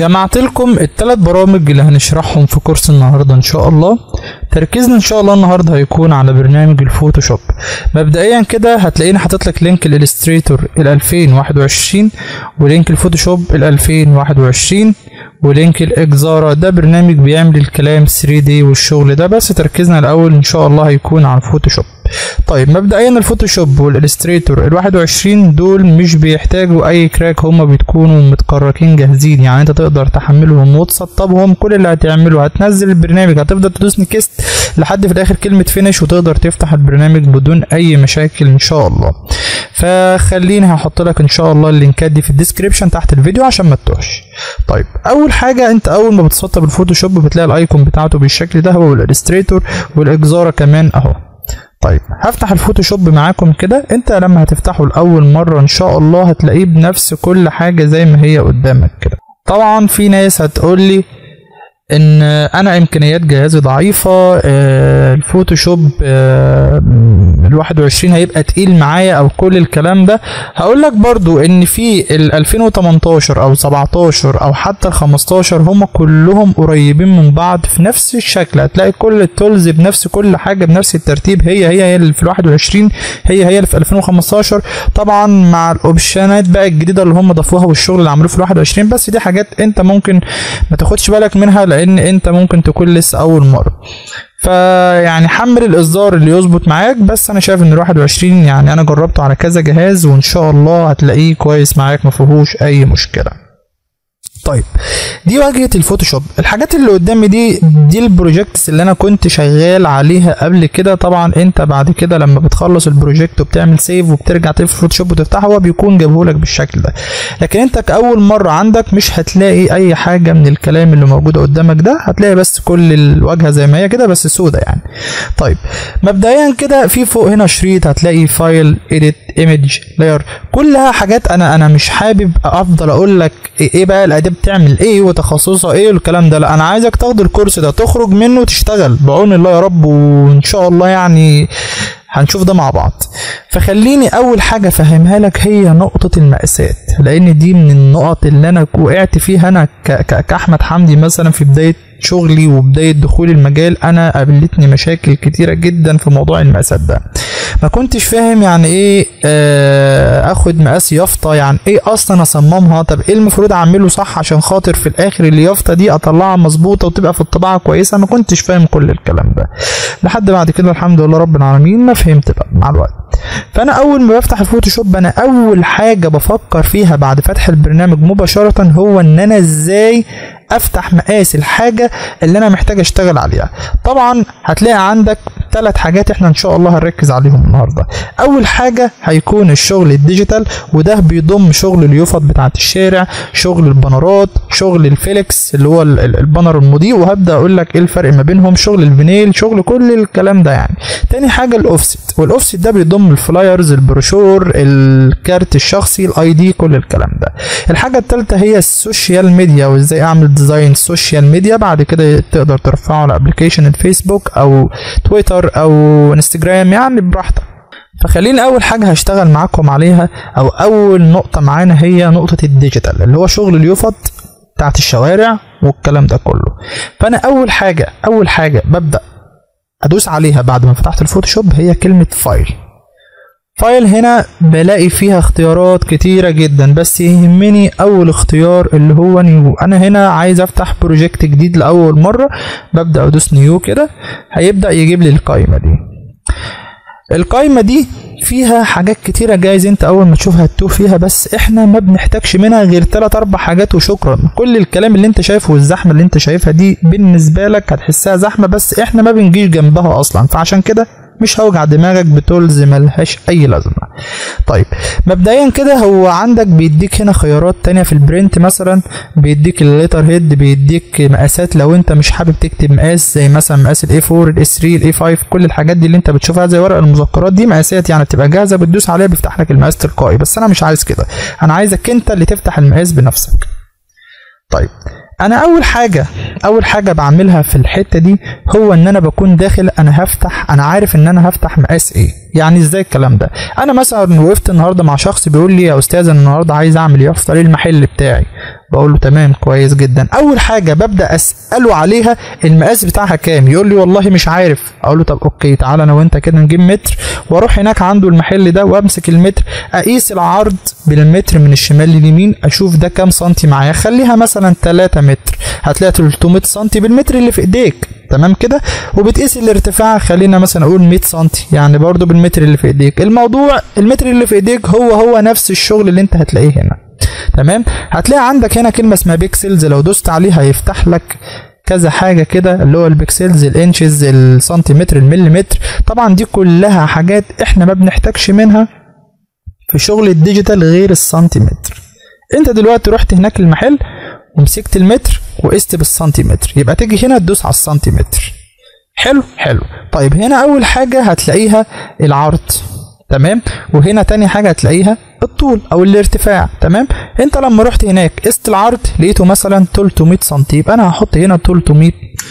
جمعت لكم الثلاث برامج اللي هنشرحهم في كورس النهارده ان شاء الله تركيزنا ان شاء الله النهارده هيكون على برنامج الفوتوشوب مبدئيا كده هتلاقيني حاطط لك لينك الالستريتور ال 2021 ولينك الفوتوشوب ال 2021 ولينك الاجزارة ده برنامج بيعمل الكلام 3 دي والشغل ده بس تركيزنا الاول ان شاء الله هيكون على الفوتوشوب طيب مبدئيا الفوتوشوب والالستريتور ال 21 دول مش بيحتاجوا اي كراك هما بتكونوا متكركين جاهزين يعني انت تقدر تحملهم وتسطبهم كل اللي هتعمله هتنزل البرنامج هتفضل تدوس نكست لحد في الاخر كلمه فينش وتقدر تفتح البرنامج بدون اي مشاكل ان شاء الله فخليني هحط لك ان شاء الله اللينكات دي في الديسكريبشن تحت الفيديو عشان ما تتوهش طيب اول حاجه انت اول ما بتسطب الفوتوشوب بتلاقي الايكون بتاعته بالشكل ده هو الالستريتور والاجزاره كمان اهو طيب هفتح الفوتوشوب معاكم كده انت لما هتفتحه لاول مره ان شاء الله هتلاقيه بنفس كل حاجه زي ما هي قدامك كده طبعا في ناس هتقول لي ان انا امكانيات جهازي ضعيفه آه، الفوتوشوب آه، ال 21 هيبقى تقيل معايا او كل الكلام ده هقول لك برضو ان في ال 2018 او 17 او حتى ال 15 هم كلهم قريبين من بعض في نفس الشكل هتلاقي كل التولز بنفس كل حاجه بنفس الترتيب هي هي هي اللي في ال 21 هي هي اللي في 2015 طبعا مع الاوبشنات بقى الجديده اللي هم ضافوها والشغل اللي عملوه في ال 21 بس دي حاجات انت ممكن ما تاخدش بالك منها لان انت ممكن تكون لسه اول مره فيعني حمل الاصدار اللي يظبط معاك بس انا شايف ان ال 21 يعني انا جربته على كذا جهاز وان شاء الله هتلاقيه كويس معاك ما فيهوش اي مشكله طيب دي واجهه الفوتوشوب الحاجات اللي قدامي دي دي البروجكتس اللي انا كنت شغال عليها قبل كده طبعا انت بعد كده لما بتخلص البروجكت وبتعمل سيف وبترجع تقفل الفوتوشوب وتفتحه هو بيكون جابهولك بالشكل ده لكن انت كاول مره عندك مش هتلاقي اي حاجه من الكلام اللي موجوده قدامك ده هتلاقي بس كل الواجهه زي ما هي كده بس سودة يعني طيب مبدئيا كده في فوق هنا شريط هتلاقي فايل اديت ايمج لاير كلها حاجات انا انا مش حابب افضل اقول لك ايه بقى الاداه بتعمل ايه وتخصصها ايه والكلام ده لا انا عايزك تاخد الكورس ده تخرج منه وتشتغل بعون الله يا رب وان شاء الله يعني هنشوف ده مع بعض فخليني اول حاجه افهمها لك هي نقطه المقاسات لان دي من النقط اللي انا وقعت فيها انا ك- ك- كاحمد حمدي مثلا في بدايه شغلي وبدايه دخولي المجال انا قابلتني مشاكل كتيره جدا في موضوع المقاسات ده ما كنتش فاهم يعني ايه آه، اخد مقاس يافطه يعني ايه اصلا اصممها طب ايه المفروض اعمله صح عشان خاطر في الاخر اليافطه دي اطلعها مظبوطه وتبقى في الطباعه كويسه ما كنتش فاهم كل الكلام ده لحد بعد كده الحمد لله رب العالمين ما فهمت بقى مع الوقت فانا اول ما بفتح الفوتوشوب انا اول حاجه بفكر فيها بعد فتح البرنامج مباشره هو ان انا ازاي افتح مقاس الحاجه اللي انا محتاج اشتغل عليها طبعا هتلاقي عندك ثلاث حاجات احنا ان شاء الله هنركز عليهم النهارده اول حاجه هيكون الشغل الديجيتال وده بيضم شغل اليوفط بتاعت الشارع شغل البنرات شغل الفيليكس اللي هو ال- ال- البانر المضيء وهبدا اقول لك ايه الفرق ما بينهم شغل الفينيل شغل كل الكلام ده يعني تاني حاجه الاوفست والاوفست ده بيضم الفلايرز البروشور الكارت الشخصي الاي دي كل الكلام ده الحاجه الثالثه هي السوشيال ميديا وازاي اعمل ديزاين سوشيال ميديا بعد كده تقدر ترفعه على ابلكيشن الفيسبوك او تويتر او انستجرام يعني براحتك فخليني اول حاجه هشتغل معاكم عليها او اول نقطه معانا هي نقطه الديجيتال اللي هو شغل اليوفط بتاعت الشوارع والكلام ده كله فانا اول حاجه اول حاجه ببدا ادوس عليها بعد ما فتحت الفوتوشوب هي كلمه فايل فايل هنا بلاقي فيها اختيارات كتيرة جدا بس يهمني اول اختيار اللي هو نيو انا هنا عايز افتح بروجكت جديد لاول مرة ببدأ ادوس نيو كده هيبدأ يجيب لي القائمة دي القايمة دي فيها حاجات كتيرة جايز انت اول ما تشوفها تتوه فيها بس احنا ما بنحتاجش منها غير تلات اربع حاجات وشكرا كل الكلام اللي انت شايفه والزحمة اللي انت شايفها دي بالنسبة لك هتحسها زحمة بس احنا ما بنجيش جنبها اصلا فعشان كده مش هوجع دماغك بتولز ملهاش اي لازمه طيب مبدئيا كده هو عندك بيديك هنا خيارات تانية في البرنت مثلا بيديك الليتر هيد بيديك مقاسات لو انت مش حابب تكتب مقاس زي مثلا مقاس الاي 4 الاي 3 الاي 5 كل الحاجات دي اللي انت بتشوفها زي ورق المذكرات دي مقاسات يعني بتبقى جاهزه بتدوس عليها بيفتح لك المقاس تلقائي بس انا مش عايز كده انا عايزك انت اللي تفتح المقاس بنفسك طيب انا اول حاجه اول حاجه بعملها في الحته دي هو ان انا بكون داخل انا هفتح انا عارف ان انا هفتح مقاس ايه يعني ازاي الكلام ده انا مثلا وقفت النهارده مع شخص بيقول لي يا استاذ انا النهارده عايز اعمل يافطه للمحل بتاعي بقول له تمام كويس جدا اول حاجه ببدا اساله عليها المقاس بتاعها كام يقول لي والله مش عارف اقول له طب اوكي تعالى انا وانت كده نجيب متر واروح هناك عنده المحل ده وامسك المتر اقيس العرض بالمتر من الشمال لليمين اشوف ده كام سنتي معايا خليها مثلا 3 متر هتلاقي 300 سنتي بالمتر اللي في ايديك تمام كده وبتقيس الارتفاع خلينا مثلا اقول 100 سم يعني برضو بالمتر اللي في ايديك الموضوع المتر اللي في ايديك هو هو نفس الشغل اللي انت هتلاقيه هنا تمام هتلاقي عندك هنا كلمه اسمها بيكسلز لو دوست عليها هيفتح لك كذا حاجة كده اللي هو البكسلز الانشز السنتيمتر المليمتر طبعا دي كلها حاجات احنا ما بنحتاجش منها في شغل الديجيتال غير السنتيمتر انت دلوقتي رحت هناك المحل ومسكت المتر وقست بالسنتيمتر يبقى تيجي هنا تدوس على السنتيمتر حلو حلو طيب هنا اول حاجه هتلاقيها العرض تمام وهنا تاني حاجه هتلاقيها الطول او الارتفاع تمام انت لما رحت هناك قست العرض لقيته مثلا 300 سم يبقى انا هحط هنا 300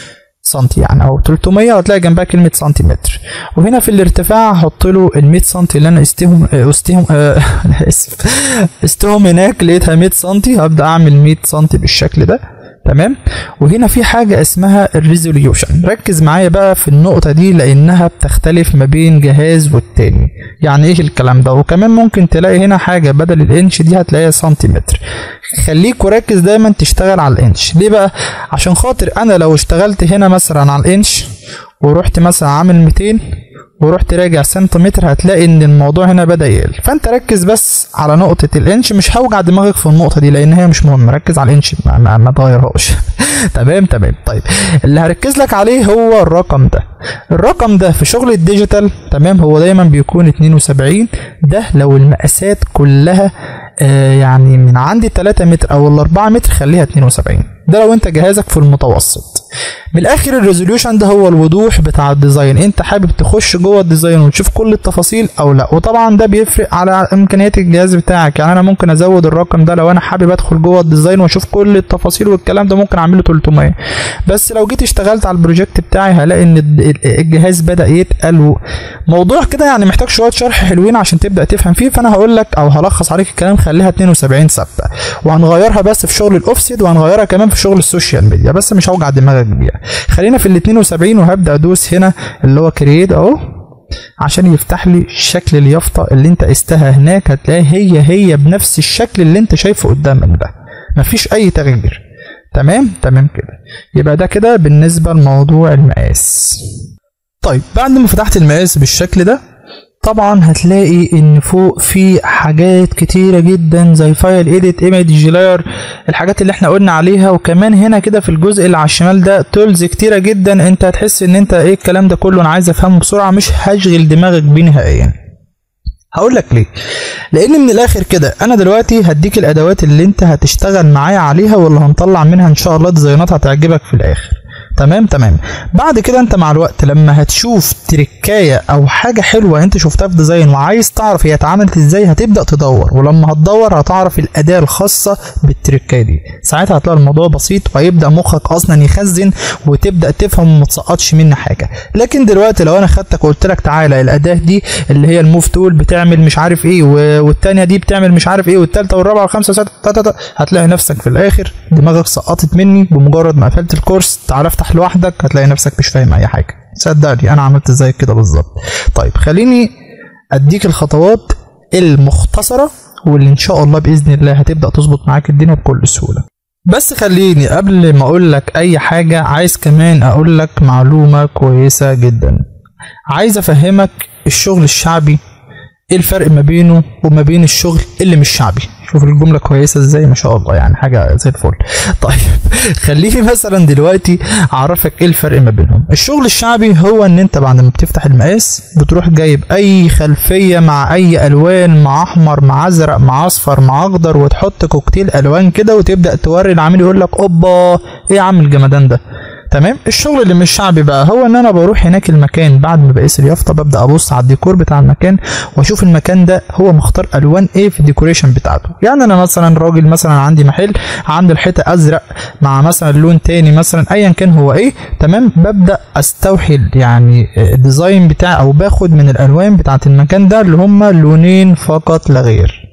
سنتي يعني او 300 وهتلاقي جنبها كلمه سنتيمتر وهنا في الارتفاع هحط له ال 100 سنتي اللي انا قستهم قستهم آه انا اسف قستهم هناك لقيتها 100 سنتي هبدا اعمل 100 سنتي بالشكل ده تمام وهنا في حاجه اسمها الريزوليوشن ركز معايا بقى في النقطه دي لانها بتختلف ما بين جهاز والتاني يعني ايه الكلام ده وكمان ممكن تلاقي هنا حاجه بدل الانش دي هتلاقيها سنتيمتر خليك وركز دايما تشتغل على الانش ليه بقى عشان خاطر انا لو اشتغلت هنا مثلا على الانش ورحت مثلا عامل 200 ورحت راجع سنتيمتر هتلاقي ان الموضوع هنا بدا يقل فانت ركز بس على نقطه الانش مش هوجع دماغك في النقطه دي لان هي مش مهمه ركز على الانش ما, ما, ما تغيرهاش تمام تمام طيب اللي هركز لك عليه هو الرقم ده الرقم ده في شغل الديجيتال تمام هو دايما بيكون 72 ده لو المقاسات كلها آه يعني من عندي 3 متر او ال 4 متر خليها 72 ده لو انت جهازك في المتوسط من الاخر الريزوليوشن ده هو الوضوح بتاع الديزاين انت حابب تخش جوه الديزاين وتشوف كل التفاصيل او لا وطبعا ده بيفرق على امكانيات الجهاز بتاعك يعني انا ممكن ازود الرقم ده لو انا حابب ادخل جوه الديزاين واشوف كل التفاصيل والكلام ده ممكن اعمله 300 بس لو جيت اشتغلت على البروجكت بتاعي هلاقي ان الجهاز بدا يتقل موضوع كده يعني محتاج شويه شرح حلوين عشان تبدا تفهم فيه فانا هقول لك او هلخص عليك الكلام خليها 72 ثابته وهنغيرها بس في شغل الاوفسيد وهنغيرها كمان في شغل السوشيال ميديا بس مش هوجع دماغك بيها خلينا في ال 72 وهبدا ادوس هنا اللي هو كرييت اهو عشان يفتح لي شكل اليافطه اللي انت قستها هناك هتلاقيها هي هي بنفس الشكل اللي انت شايفه قدامك ده مفيش اي تغيير تمام تمام كده يبقى ده كده بالنسبه لموضوع المقاس طيب بعد ما فتحت المقاس بالشكل ده طبعا هتلاقي ان فوق في حاجات كتيره جدا زي فايل ايديت ايمج لاير الحاجات اللي احنا قلنا عليها وكمان هنا كده في الجزء اللي على الشمال ده تولز كتيره جدا انت هتحس ان انت ايه الكلام ده كله انا عايز افهمه بسرعه مش هشغل دماغك بيه نهائيا هقول لك ليه لان من الاخر كده انا دلوقتي هديك الادوات اللي انت هتشتغل معايا عليها واللي هنطلع منها ان شاء الله ديزاينات هتعجبك في الاخر تمام تمام بعد كده انت مع الوقت لما هتشوف تركايه او حاجه حلوه انت شفتها في ديزاين وعايز تعرف هي اتعملت ازاي هتبدا تدور ولما هتدور هتعرف الاداه الخاصه بالتركايه دي ساعتها هتلاقي الموضوع بسيط وهيبدا مخك اصلا يخزن وتبدا تفهم وما تسقطش منه حاجه لكن دلوقتي لو انا خدتك وقلت لك تعالى الاداه دي اللي هي الموف تول بتعمل مش عارف ايه والثانيه دي بتعمل مش عارف ايه والثالثه والرابعه والخامسه والسادسه هتلاقي نفسك في الاخر دماغك سقطت مني بمجرد ما قفلت الكورس تعرف تفتح لوحدك هتلاقي نفسك مش فاهم اي حاجه صدقني انا عملت زي كده بالظبط طيب خليني اديك الخطوات المختصره واللي ان شاء الله باذن الله هتبدا تظبط معاك الدنيا بكل سهوله بس خليني قبل ما اقول لك اي حاجه عايز كمان اقول لك معلومه كويسه جدا عايز افهمك الشغل الشعبي ايه الفرق ما بينه وما بين الشغل اللي مش شعبي شوف الجمله كويسه ازاي ما شاء الله يعني حاجه زي الفل طيب خليني مثلا دلوقتي اعرفك ايه الفرق ما بينهم الشغل الشعبي هو ان انت بعد ما بتفتح المقاس بتروح جايب اي خلفيه مع اي الوان مع احمر مع ازرق مع اصفر مع اخضر وتحط كوكتيل الوان كده وتبدا توري العميل يقول لك اوبا ايه يا عم الجمدان ده تمام الشغل اللي مش شعبي بقى هو ان انا بروح هناك المكان بعد ما بقيس اليافطه ببدا ابص على الديكور بتاع المكان واشوف المكان ده هو مختار الوان ايه في الديكوريشن بتاعته يعني انا مثلا راجل مثلا عندي محل عندي الحيطه ازرق مع مثلا لون تاني مثلا ايا كان هو ايه تمام ببدا استوحي يعني الديزاين بتاعي او باخد من الالوان بتاعه المكان ده اللي هما لونين فقط لا غير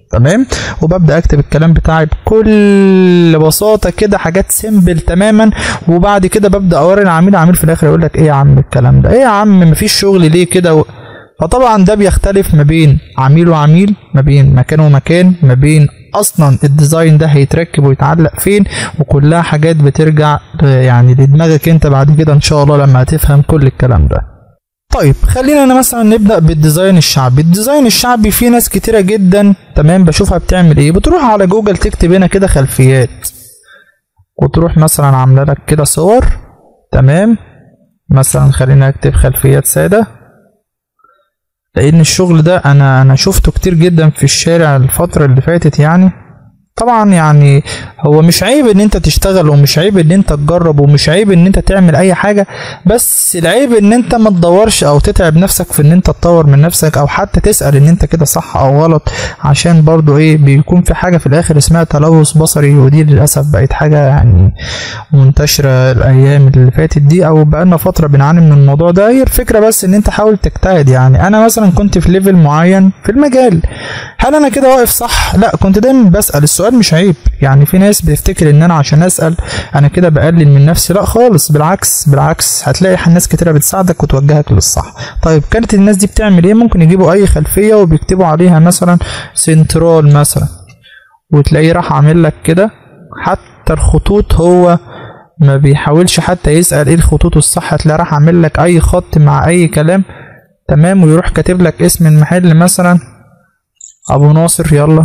تمام وببدا اكتب الكلام بتاعي بكل بساطه كده حاجات سيمبل تماما وبعد كده ببدا اوري العميل العميل في الاخر يقول لك ايه يا عم الكلام ده ايه يا عم مفيش شغل ليه كده و... فطبعا ده بيختلف ما بين عميل وعميل ما بين مكان ومكان ما بين اصلا الديزاين ده هيتركب ويتعلق فين وكلها حاجات بترجع يعني لدماغك انت بعد كده ان شاء الله لما هتفهم كل الكلام ده طيب خلينا أنا مثلا نبدا بالديزاين الشعبي الديزاين الشعبي في ناس كتيره جدا تمام بشوفها بتعمل ايه بتروح على جوجل تكتب هنا كده خلفيات وتروح مثلا عامله لك كده صور تمام مثلا خلينا اكتب خلفيات ساده لان الشغل ده انا انا شفته كتير جدا في الشارع الفتره اللي فاتت يعني طبعا يعني هو مش عيب ان انت تشتغل ومش عيب ان انت تجرب ومش عيب ان انت تعمل اي حاجه بس العيب ان انت ما تدورش او تتعب نفسك في ان انت تطور من نفسك او حتى تسال ان انت كده صح او غلط عشان برضو ايه بيكون في حاجه في الاخر اسمها تلوث بصري ودي للاسف بقت حاجه يعني منتشره الايام اللي فاتت دي او بقالنا فتره بنعاني من الموضوع ده هي الفكره بس ان انت حاول تجتهد يعني انا مثلا كنت في ليفل معين في المجال هل انا كده واقف صح لا كنت دايما بسال السؤال مش عيب يعني في ناس بتفتكر ان انا عشان اسال انا كده بقلل من نفسي لا خالص بالعكس بالعكس هتلاقي ناس كتيره بتساعدك وتوجهك للصح طيب كانت الناس دي بتعمل ايه ممكن يجيبوا اي خلفيه وبيكتبوا عليها مثلا سنترال مثلا وتلاقيه راح عامل لك كده حتى الخطوط هو ما بيحاولش حتى يسال ايه الخطوط الصح هتلاقيه راح عامل لك اي خط مع اي كلام تمام ويروح كاتب لك اسم المحل مثلا ابو ناصر يلا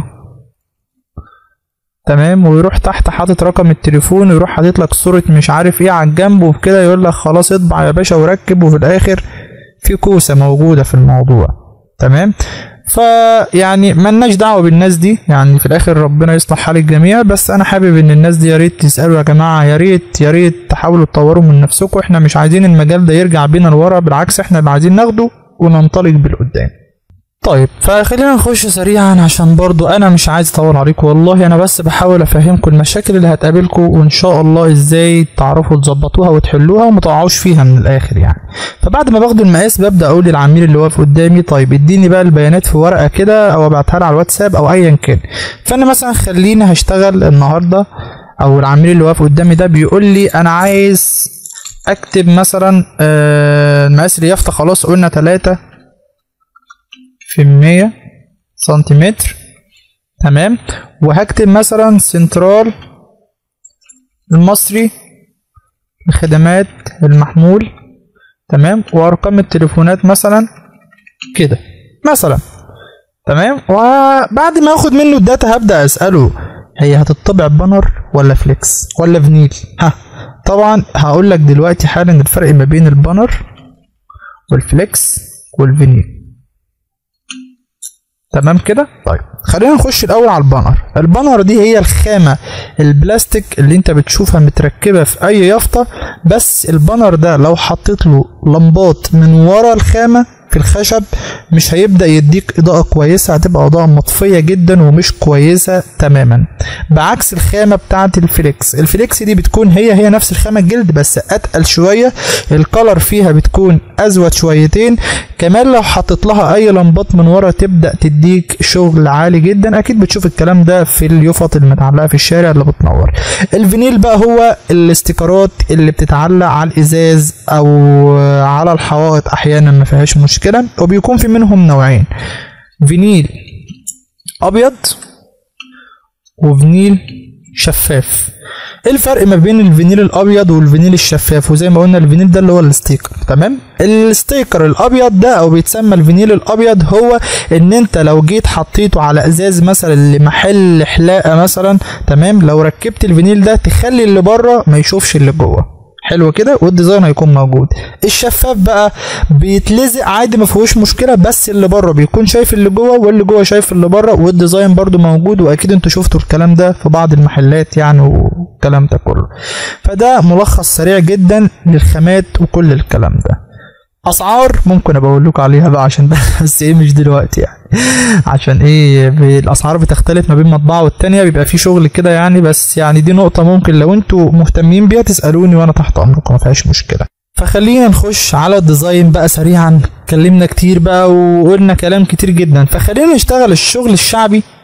تمام ويروح تحت حاطط رقم التليفون ويروح حاطط لك صورة مش عارف ايه على الجنب وكده يقول لك خلاص اطبع يا باشا وركب وفي الاخر في كوسة موجودة في الموضوع تمام فيعني ملناش دعوه بالناس دي يعني في الاخر ربنا يصلح حال الجميع بس انا حابب ان الناس دي يا ريت تسالوا يا جماعه يا ريت يا ريت تحاولوا تطوروا من نفسكم احنا مش عايزين المجال ده يرجع بينا لورا بالعكس احنا اللي عايزين ناخده وننطلق بالقدام طيب فخلينا نخش سريعا عشان برضو انا مش عايز اطول عليكم والله انا بس بحاول افهمكم المشاكل اللي هتقابلكم وان شاء الله ازاي تعرفوا تظبطوها وتحلوها وما تقعوش فيها من الاخر يعني فبعد ما باخد المقاس ببدا اقول للعميل اللي واقف قدامي طيب اديني بقى البيانات في ورقه كده او ابعتها لي على الواتساب او ايا كان فانا مثلا خليني هشتغل النهارده او العميل اللي واقف قدامي ده بيقول لي انا عايز اكتب مثلا آه المقاس اليافطه خلاص قلنا 3 في مية سنتيمتر تمام وهكتب مثلا سنترال المصري لخدمات المحمول تمام وارقام التليفونات مثلا كده مثلا تمام وبعد ما اخد منه الداتا هبدا اساله هي هتطبع بانر ولا فليكس ولا فينيل ها طبعا هقول لك دلوقتي حالا الفرق ما بين البانر والفليكس والفينيل تمام كده طيب خلينا نخش الاول على البانر البانر دي هي الخامه البلاستيك اللي انت بتشوفها متركبه في اي يافطه بس البانر ده لو حطيت له لمبات من ورا الخامه في الخشب مش هيبدا يديك اضاءه كويسه هتبقى اضاءه مطفيه جدا ومش كويسه تماما بعكس الخامه بتاعه الفليكس الفليكس دي بتكون هي هي نفس الخامه الجلد بس اتقل شويه الكلر فيها بتكون ازود شويتين كمان لو حطيت لها اي لمبات من ورا تبدا تديك شغل عالي جدا اكيد بتشوف الكلام ده في اليفط المتعلقه في الشارع اللي بتنور الفينيل بقى هو الاستيكرات اللي بتتعلق على الازاز او على الحوائط احيانا ما فيهاش مشكله وبيكون في منهم نوعين فينيل ابيض وفينيل شفاف ايه الفرق ما بين الفينيل الابيض والفينيل الشفاف وزي ما قلنا الفينيل ده اللي هو الستيكر تمام الستيكر الابيض ده او بيتسمى الفينيل الابيض هو ان انت لو جيت حطيته على ازاز مثلا لمحل حلاقه مثلا تمام لو ركبت الفينيل ده تخلي اللي بره ما يشوفش اللي جوه حلو كده والديزاين هيكون موجود الشفاف بقى بيتلزق عادي ما فيهوش مشكله بس اللي بره بيكون شايف اللي جوه واللي جوه شايف اللي بره والديزاين برده موجود واكيد انتوا شفتوا الكلام ده في بعض المحلات يعني والكلام ده كله فده ملخص سريع جدا للخامات وكل الكلام ده اسعار ممكن ابقى اقول لكم عليها بقى عشان بس ايه مش دلوقتي يعني عشان ايه الاسعار بتختلف ما بين مطبعه والتانيه بيبقى في شغل كده يعني بس يعني دي نقطه ممكن لو انتوا مهتمين بيها تسالوني وانا تحت امركم ما فيهاش مشكله فخلينا نخش على الديزاين بقى سريعا اتكلمنا كتير بقى وقلنا كلام كتير جدا فخلينا نشتغل الشغل الشعبي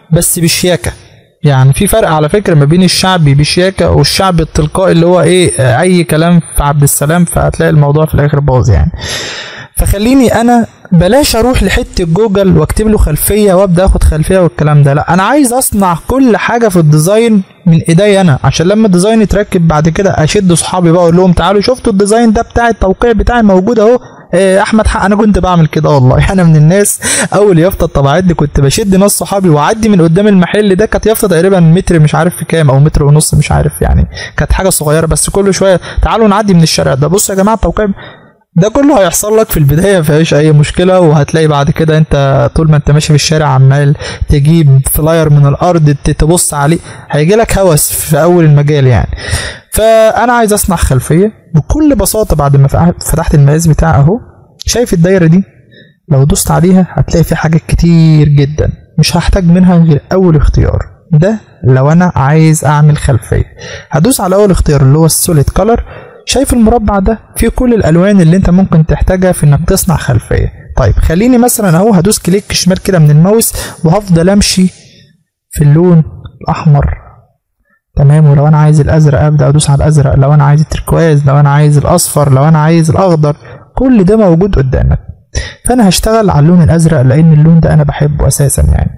بس بشياكه يعني في فرق على فكره ما بين الشعبي بشياكه والشعب التلقائي اللي هو ايه آه، اي كلام في عبد السلام فهتلاقي الموضوع في الاخر باظ يعني فخليني انا بلاش اروح لحته جوجل واكتب له خلفيه وابدا اخد خلفيه والكلام ده لا انا عايز اصنع كل حاجه في الديزاين من ايدي انا عشان لما الديزاين يتركب بعد كده اشد صحابي بقى اقول لهم تعالوا شفتوا الديزاين ده بتاع التوقيع بتاعي موجود اهو إيه، احمد حق انا كنت بعمل كده والله انا من الناس اول يافطه طبعت دي كنت بشد ناس صحابي واعدي من قدام المحل ده كانت يافطه تقريبا متر مش عارف في كام او متر ونص مش عارف يعني كانت حاجه صغيره بس كل شويه تعالوا نعدي من الشارع ده بصوا يا جماعه التوقيع ده كله هيحصل لك في البدايه مفيهاش اي مشكله وهتلاقي بعد كده انت طول ما انت ماشي في الشارع عمال تجيب فلاير من الارض ت- تبص عليه هيجي لك هوس في اول المجال يعني فانا عايز اصنع خلفيه بكل بساطه بعد ما فتحت- فتحت المقاس بتاعي اهو شايف الدايره دي لو دوست عليها هتلاقي في حاجات كتير جدا مش هحتاج منها غير اول اختيار ده لو انا عايز اعمل خلفيه هدوس على اول اختيار اللي هو السوليد كلر شايف المربع ده فيه كل الالوان اللي انت ممكن تحتاجها في انك تصنع خلفيه طيب خليني مثلا اهو هدوس كليك شمال كده من الماوس وهفضل امشي في اللون الاحمر تمام ولو انا عايز الازرق ابدا ادوس على الازرق لو انا عايز التركواز لو انا عايز الاصفر لو انا عايز الاخضر كل ده موجود قدامك فانا هشتغل على اللون الازرق لان اللون ده انا بحبه اساسا يعني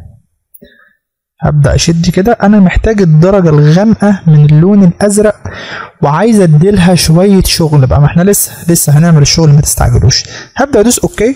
هبدا اشد كده انا محتاج الدرجه الغامقه من اللون الازرق وعايز اديلها شويه شغل بقى ما احنا لسه لسه هنعمل الشغل ما تستعجلوش هبدا ادوس اوكي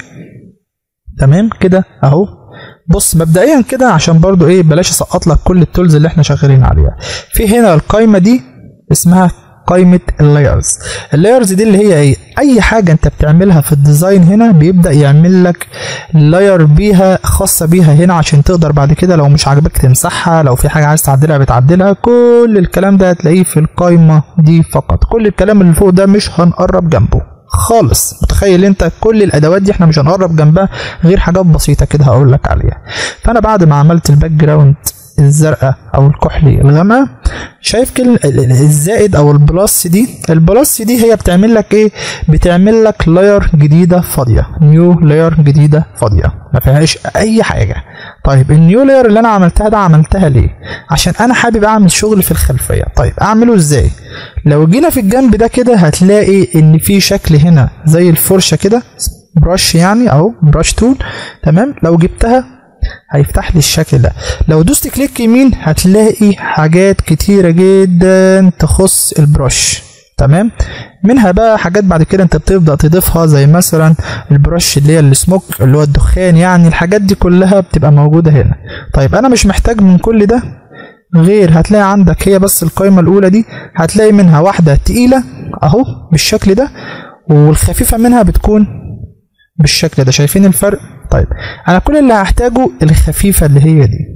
تمام كده اهو بص مبدئيا كده عشان برضو ايه بلاش اسقط لك كل التولز اللي احنا شغالين عليها في هنا القايمه دي اسمها قائمه اللايرز اللايرز دي اللي هي ايه اي حاجه انت بتعملها في الديزاين هنا بيبدا يعمل لك لاير بيها خاصه بيها هنا عشان تقدر بعد كده لو مش عاجبك تمسحها لو في حاجه عايز تعدلها بتعدلها كل الكلام ده هتلاقيه في القايمه دي فقط كل الكلام اللي فوق ده مش هنقرب جنبه خالص متخيل انت كل الادوات دي احنا مش هنقرب جنبها غير حاجات بسيطه كده هقول لك عليها فانا بعد ما عملت الباك جراوند الزرقاء او الكحلي الغامقه شايف كل الزائد او البلس دي البلس دي هي بتعمل لك ايه بتعمل لك لاير جديده فاضيه نيو لاير جديده فاضيه ما فيهاش اي حاجه طيب النيو لاير اللي انا عملتها ده عملتها ليه عشان انا حابب اعمل شغل في الخلفيه طيب اعمله ازاي لو جينا في الجنب ده كده هتلاقي ان في شكل هنا زي الفرشه كده برش يعني اهو برش تول تمام لو جبتها هيفتح لي الشكل ده لو دوست كليك يمين هتلاقي حاجات كتيرة جدا تخص البرش تمام منها بقى حاجات بعد كده انت بتبدا تضيفها زي مثلا البرش اللي هي السموك اللي هو الدخان يعني الحاجات دي كلها بتبقى موجوده هنا طيب انا مش محتاج من كل ده غير هتلاقي عندك هي بس القائمه الاولى دي هتلاقي منها واحده تقيله اهو بالشكل ده والخفيفه منها بتكون بالشكل ده شايفين الفرق طيب انا كل اللي هحتاجه الخفيفه اللي هي دي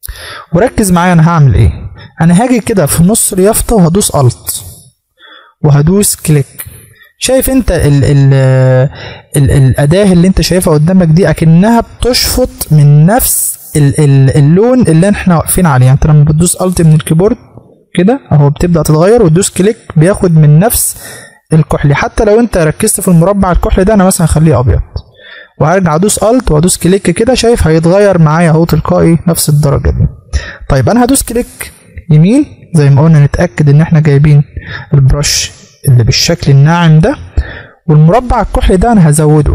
وركز معايا انا هعمل ايه انا هاجي كده في نص اليافطه وهدوس الت وهدوس كليك شايف انت ال ال ال الاداه اللي انت شايفها قدامك دي اكنها بتشفط من نفس ال ال اللون اللي احنا واقفين عليه يعني انت لما بتدوس الت من الكيبورد كده اهو بتبدا تتغير وتدوس كليك بياخد من نفس الكحلي حتى لو انت ركزت في المربع الكحلي ده انا مثلا هخليه ابيض وهرجع ادوس الت وادوس كليك كده شايف هيتغير معايا اهو تلقائي نفس الدرجه دي طيب انا هدوس كليك يمين زي ما قلنا نتاكد ان احنا جايبين البرش اللي بالشكل الناعم ده والمربع الكحلي ده انا هزوده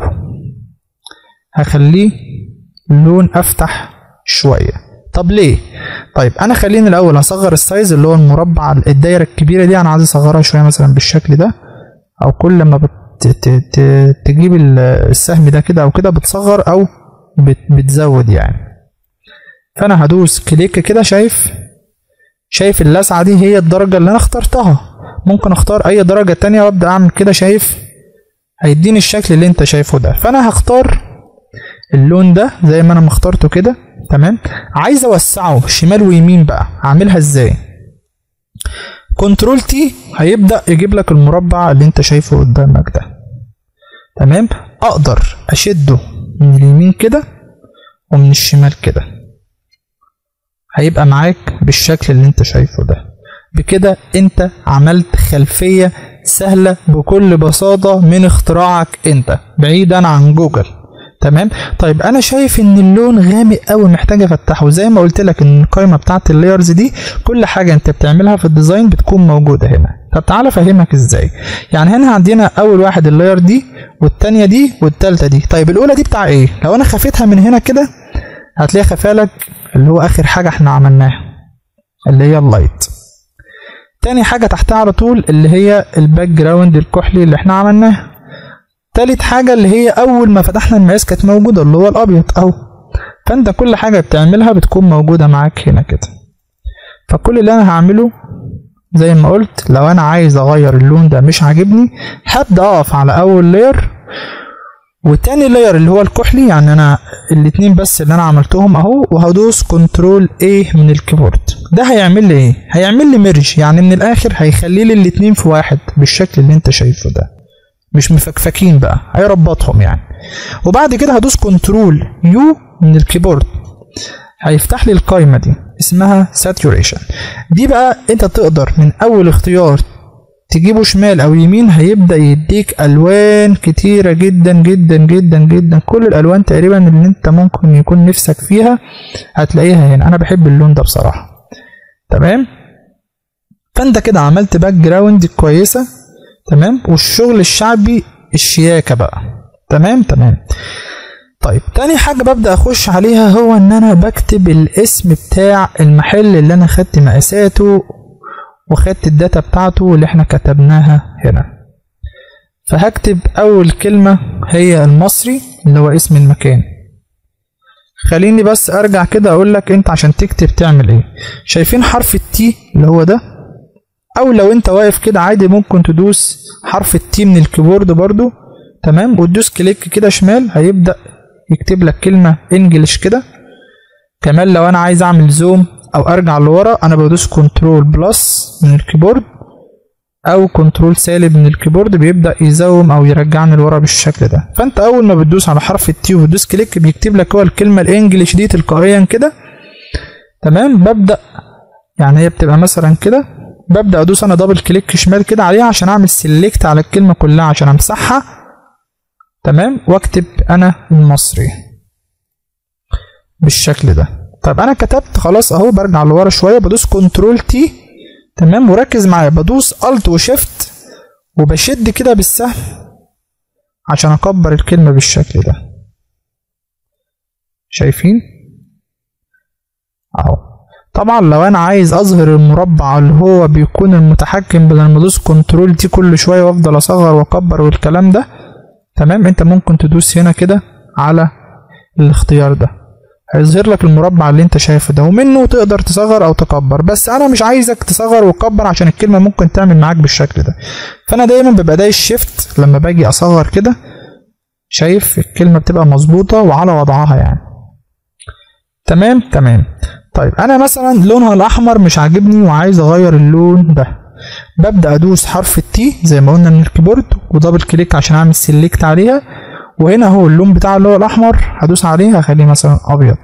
هخليه لون افتح شويه طب ليه طيب انا خليني الاول اصغر السايز اللي هو المربع الدايره الكبيره دي انا عايز اصغرها شويه مثلا بالشكل ده او كل ما بت ت- ت- تجيب ال- السهم ده كده او كده بتصغر او بت- بتزود يعني فانا هدوس كليك كده شايف شايف اللسعة دي هي الدرجة اللي انا اخترتها ممكن اختار اي درجة تانية وابدأ اعمل كده شايف هيديني الشكل اللي انت شايفه ده فانا هختار اللون ده زي ما انا مختارته كده تمام عايز اوسعه شمال ويمين بقى اعملها ازاي كنترول تي هيبدأ يجيب لك المربع اللي انت شايفه قدامك ده تمام اقدر اشده من اليمين كده ومن الشمال كده هيبقى معاك بالشكل اللي انت شايفه ده بكده انت عملت خلفية سهلة بكل بساطة من اختراعك انت بعيدا عن جوجل تمام طيب انا شايف ان اللون غامق قوي محتاج افتحه زي ما قلت لك ان القائمه بتاعت اللايرز دي كل حاجه انت بتعملها في الديزاين بتكون موجوده هنا طب تعالى افهمك ازاي يعني هنا عندنا اول واحد اللاير دي والتانية دي والتالتة دي طيب الاولى دي بتاع ايه لو انا خفيتها من هنا كده هتلاقيها خفالك اللي هو اخر حاجه احنا عملناها اللي هي اللايت تاني حاجه تحتها على طول اللي هي الباك جراوند الكحلي اللي احنا عملناه تالت حاجه اللي هي اول ما فتحنا المقاس كانت موجوده اللي هو الابيض اهو فانت كل حاجه بتعملها بتكون موجوده معاك هنا كده فكل اللي انا هعمله زي ما قلت لو انا عايز اغير اللون ده مش عاجبني هبدا اقف على اول لاير وتاني لاير اللي هو الكحلي يعني انا الاتنين بس اللي انا عملتهم اهو وهدوس كنترول A من الكيبورد ده هيعمل لي ايه هيعمل لي ميرج يعني من الاخر هيخلي لي الاتنين في واحد بالشكل اللي انت شايفه ده مش مفكفكين بقى هيربطهم يعني وبعد كده هدوس كنترول يو من الكيبورد هيفتح لي القايمة دي اسمها saturation دي بقى انت تقدر من اول اختيار تجيبه شمال او يمين هيبدأ يديك الوان كتيرة جدا جدا جدا جدا كل الالوان تقريبا اللي انت ممكن يكون نفسك فيها هتلاقيها هنا انا بحب اللون ده بصراحة تمام فانت كده عملت باك جراوند كويسة تمام والشغل الشعبي الشياكة بقى تمام تمام طيب تاني حاجة ببدأ أخش عليها هو إن أنا بكتب الاسم بتاع المحل اللي أنا خدت مقاساته وخدت الداتا بتاعته اللي احنا كتبناها هنا فهكتب أول كلمة هي المصري اللي هو اسم المكان خليني بس أرجع كده أقول لك أنت عشان تكتب تعمل إيه شايفين حرف التي اللي هو ده أو لو أنت واقف كده عادي ممكن تدوس حرف التي من الكيبورد برضو تمام وتدوس كليك كده شمال هيبدأ يكتب لك كلمة انجلش كده كمان لو انا عايز اعمل زوم او ارجع لورا انا بدوس كنترول بلس من الكيبورد او كنترول سالب من الكيبورد بيبدا يزوم او يرجعني لورا بالشكل ده فانت اول ما بتدوس على حرف التي وتدوس كليك بيكتب لك هو الكلمه الانجليش دي تلقائيا كده تمام ببدا يعني هي بتبقى مثلا كده ببدا ادوس انا دبل كليك شمال كده عليها عشان اعمل سيلكت على الكلمه كلها عشان امسحها تمام واكتب انا المصري بالشكل ده طيب انا كتبت خلاص اهو برجع لورا شويه بدوس كنترول تي تمام وركز معايا بدوس الت وشيفت وبشد كده بالسهم عشان اكبر الكلمه بالشكل ده شايفين اهو طبعا لو انا عايز اظهر المربع اللي هو بيكون المتحكم بدل ما ادوس كنترول تي كل شويه وافضل اصغر واكبر والكلام ده تمام انت ممكن تدوس هنا كده على الاختيار ده هيظهر لك المربع اللي انت شايفه ده ومنه تقدر تصغر او تكبر بس انا مش عايزك تصغر وتكبر عشان الكلمه ممكن تعمل معاك بالشكل ده فانا دايما ببقى دايس شيفت لما باجي اصغر كده شايف الكلمه بتبقى مظبوطه وعلى وضعها يعني تمام تمام طيب انا مثلا لونها الاحمر مش عاجبني وعايز اغير اللون ده ببدا ادوس حرف التي زي ما قلنا من الكيبورد ودبل كليك عشان اعمل سيلكت عليها وهنا هو اللون بتاعه اللي هو الاحمر هدوس عليه هخليه مثلا ابيض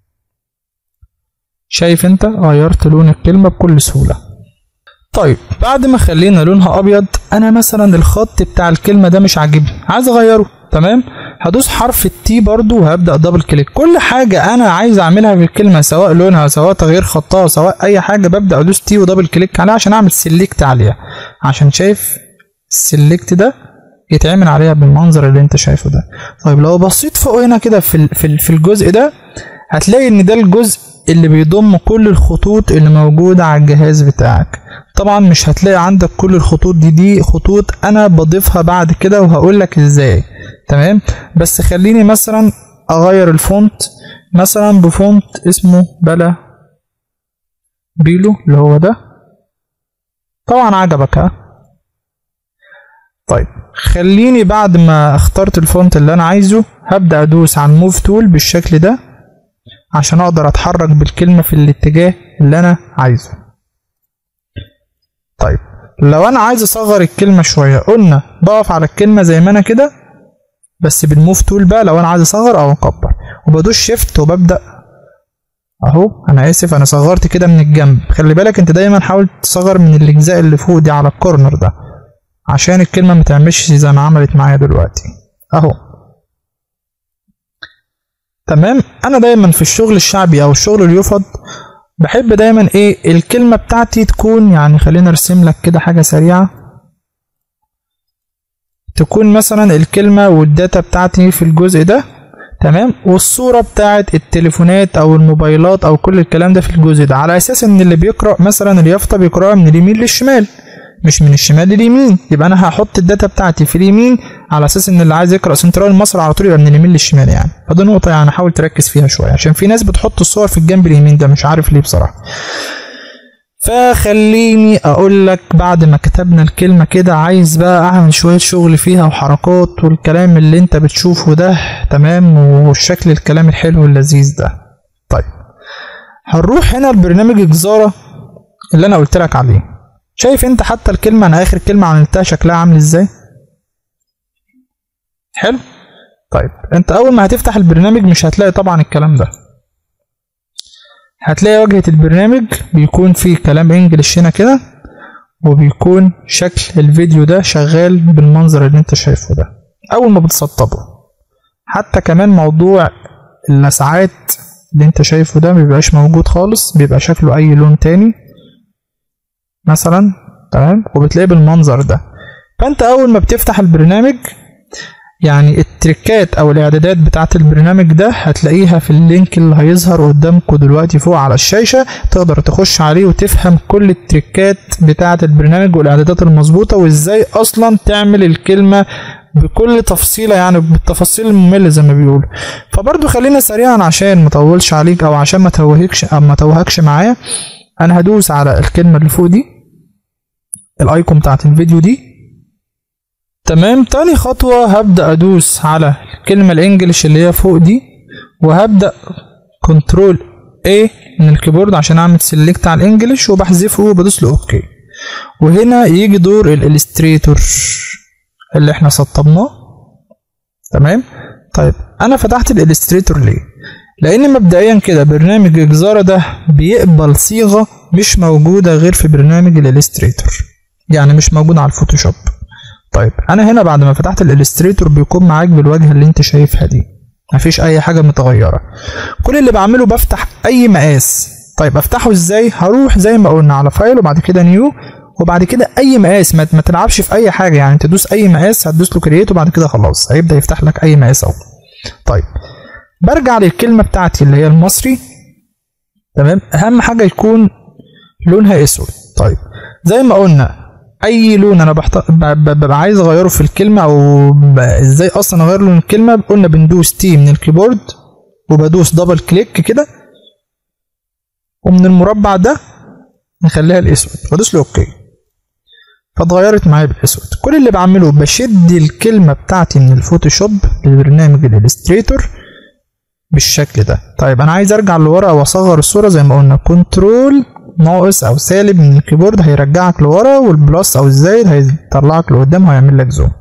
شايف انت غيرت لون الكلمه بكل سهوله طيب بعد ما خلينا لونها ابيض انا مثلا الخط بتاع الكلمه ده مش عاجبني عايز اغيره تمام هدوس حرف التي برضو وهبدا دبل كليك كل حاجه انا عايز اعملها في الكلمه سواء لونها سواء تغيير خطها سواء اي حاجه ببدا ادوس تي ودبل كليك عليها عشان اعمل سيلكت عليها عشان شايف السيلكت ده يتعمل عليها بالمنظر اللي انت شايفه ده طيب لو بصيت فوق هنا كده في في في الجزء ده هتلاقي ان ده الجزء اللي بيضم كل الخطوط اللي موجوده على الجهاز بتاعك طبعا مش هتلاقي عندك كل الخطوط دي دي خطوط انا بضيفها بعد كده وهقول لك ازاي تمام بس خليني مثلا اغير الفونت مثلا بفونت اسمه بلا بيلو اللي هو ده طبعا عجبك ها طيب خليني بعد ما اخترت الفونت اللي انا عايزه هبدأ ادوس على الموف تول بالشكل ده عشان اقدر اتحرك بالكلمة في الاتجاه اللي انا عايزه طيب لو انا عايز اصغر الكلمة شوية قلنا بقف على الكلمة زي ما انا كده بس بالموف تول بقى لو انا عايز اصغر او اكبر وبدوس شيفت وببدأ اهو انا اسف انا صغرت كده من الجنب خلي بالك انت دايما حاول تصغر من الاجزاء اللي فوق دي على الكورنر ده عشان الكلمة ما تعملش زي ما عملت معايا دلوقتي اهو تمام انا دايما في الشغل الشعبي او الشغل اللي يفض بحب دايما ايه الكلمه بتاعتي تكون يعني خلينا ارسم لك كده حاجه سريعه تكون مثلا الكلمه والداتا بتاعتي في الجزء ده تمام والصوره بتاعت التليفونات او الموبايلات او كل الكلام ده في الجزء ده على اساس ان اللي بيقرا مثلا اليافطه بيقراها من اليمين للشمال مش من الشمال لليمين يبقى انا هحط الداتا بتاعتي في اليمين على اساس ان اللي عايز يقرا سنترال مصر على طول يبقى من اليمين للشمال يعني فدي نقطه يعني حاول تركز فيها شويه عشان في ناس بتحط الصور في الجنب اليمين ده مش عارف ليه بصراحه فخليني اقول لك بعد ما كتبنا الكلمه كده عايز بقى اعمل شويه شغل فيها وحركات والكلام اللي انت بتشوفه ده تمام والشكل الكلام الحلو اللذيذ ده طيب هنروح هنا لبرنامج جزاره اللي انا قلت لك عليه شايف انت حتى الكلمه انا اخر كلمه عملتها شكلها عامل ازاي حلو طيب انت اول ما هتفتح البرنامج مش هتلاقي طبعا الكلام ده هتلاقي واجهة البرنامج بيكون فيه كلام انجلش هنا كده وبيكون شكل الفيديو ده شغال بالمنظر اللي انت شايفه ده اول ما بتسطبه حتى كمان موضوع اللسعات اللي انت شايفه ده مبيبقاش موجود خالص بيبقى شكله اي لون تاني مثلا تمام وبتلاقيه بالمنظر ده فانت اول ما بتفتح البرنامج يعني التريكات او الاعدادات بتاعه البرنامج ده هتلاقيها في اللينك اللي هيظهر قدامكم دلوقتي فوق على الشاشه تقدر تخش عليه وتفهم كل التريكات بتاعه البرنامج والاعدادات المظبوطه وازاي اصلا تعمل الكلمه بكل تفصيله يعني بالتفاصيل الممله زي ما بيقولوا فبرضو خلينا سريعا عشان ما اطولش عليك او عشان ما توهكش او ما توهكش معايا انا هدوس على الكلمه اللي فوق دي الايكون بتاعت الفيديو دي تمام تاني خطوة هبدأ أدوس على الكلمة الإنجليش اللي هي فوق دي وهبدأ كنترول A من الكيبورد عشان أعمل سيلكت على الإنجليش وبحذفه وبدوس له أوكي وهنا يجي دور الإلستريتور اللي إحنا سطبناه تمام طيب أنا فتحت الإلستريتور ليه؟ لأن مبدئيا كده برنامج إجزارة ده بيقبل صيغة مش موجودة غير في برنامج الإلستريتور يعني مش موجود على الفوتوشوب طيب انا هنا بعد ما فتحت الالستريتور بيكون معاك بالواجهه اللي انت شايفها دي مفيش اي حاجه متغيره كل اللي بعمله بفتح اي مقاس طيب افتحه ازاي هروح زي ما قلنا على فايل وبعد كده نيو وبعد كده اي مقاس ما, ما تلعبش في اي حاجه يعني تدوس اي مقاس هتدوس له كرييت وبعد كده خلاص هيبدا يفتح لك اي مقاس اهو طيب برجع للكلمه بتاعتي اللي هي المصري تمام اهم حاجه يكون لونها اسود طيب زي ما قلنا اي لون انا بحط... ببقى عايز اغيره في الكلمه او ب... ازاي اصلا اغير لون الكلمه قلنا بندوس تي من الكيبورد وبدوس دبل كليك كده ومن المربع ده نخليها الاسود بدوس له اوكي فاتغيرت معايا بالاسود كل اللي بعمله بشد الكلمه بتاعتي من الفوتوشوب لبرنامج الالستريتور بالشكل ده طيب انا عايز ارجع لورا واصغر الصوره زي ما قلنا كنترول ناقص او سالب من الكيبورد هيرجعك لورا والبلس او الزايد هيطلعك لقدام وهيعمل لك زوم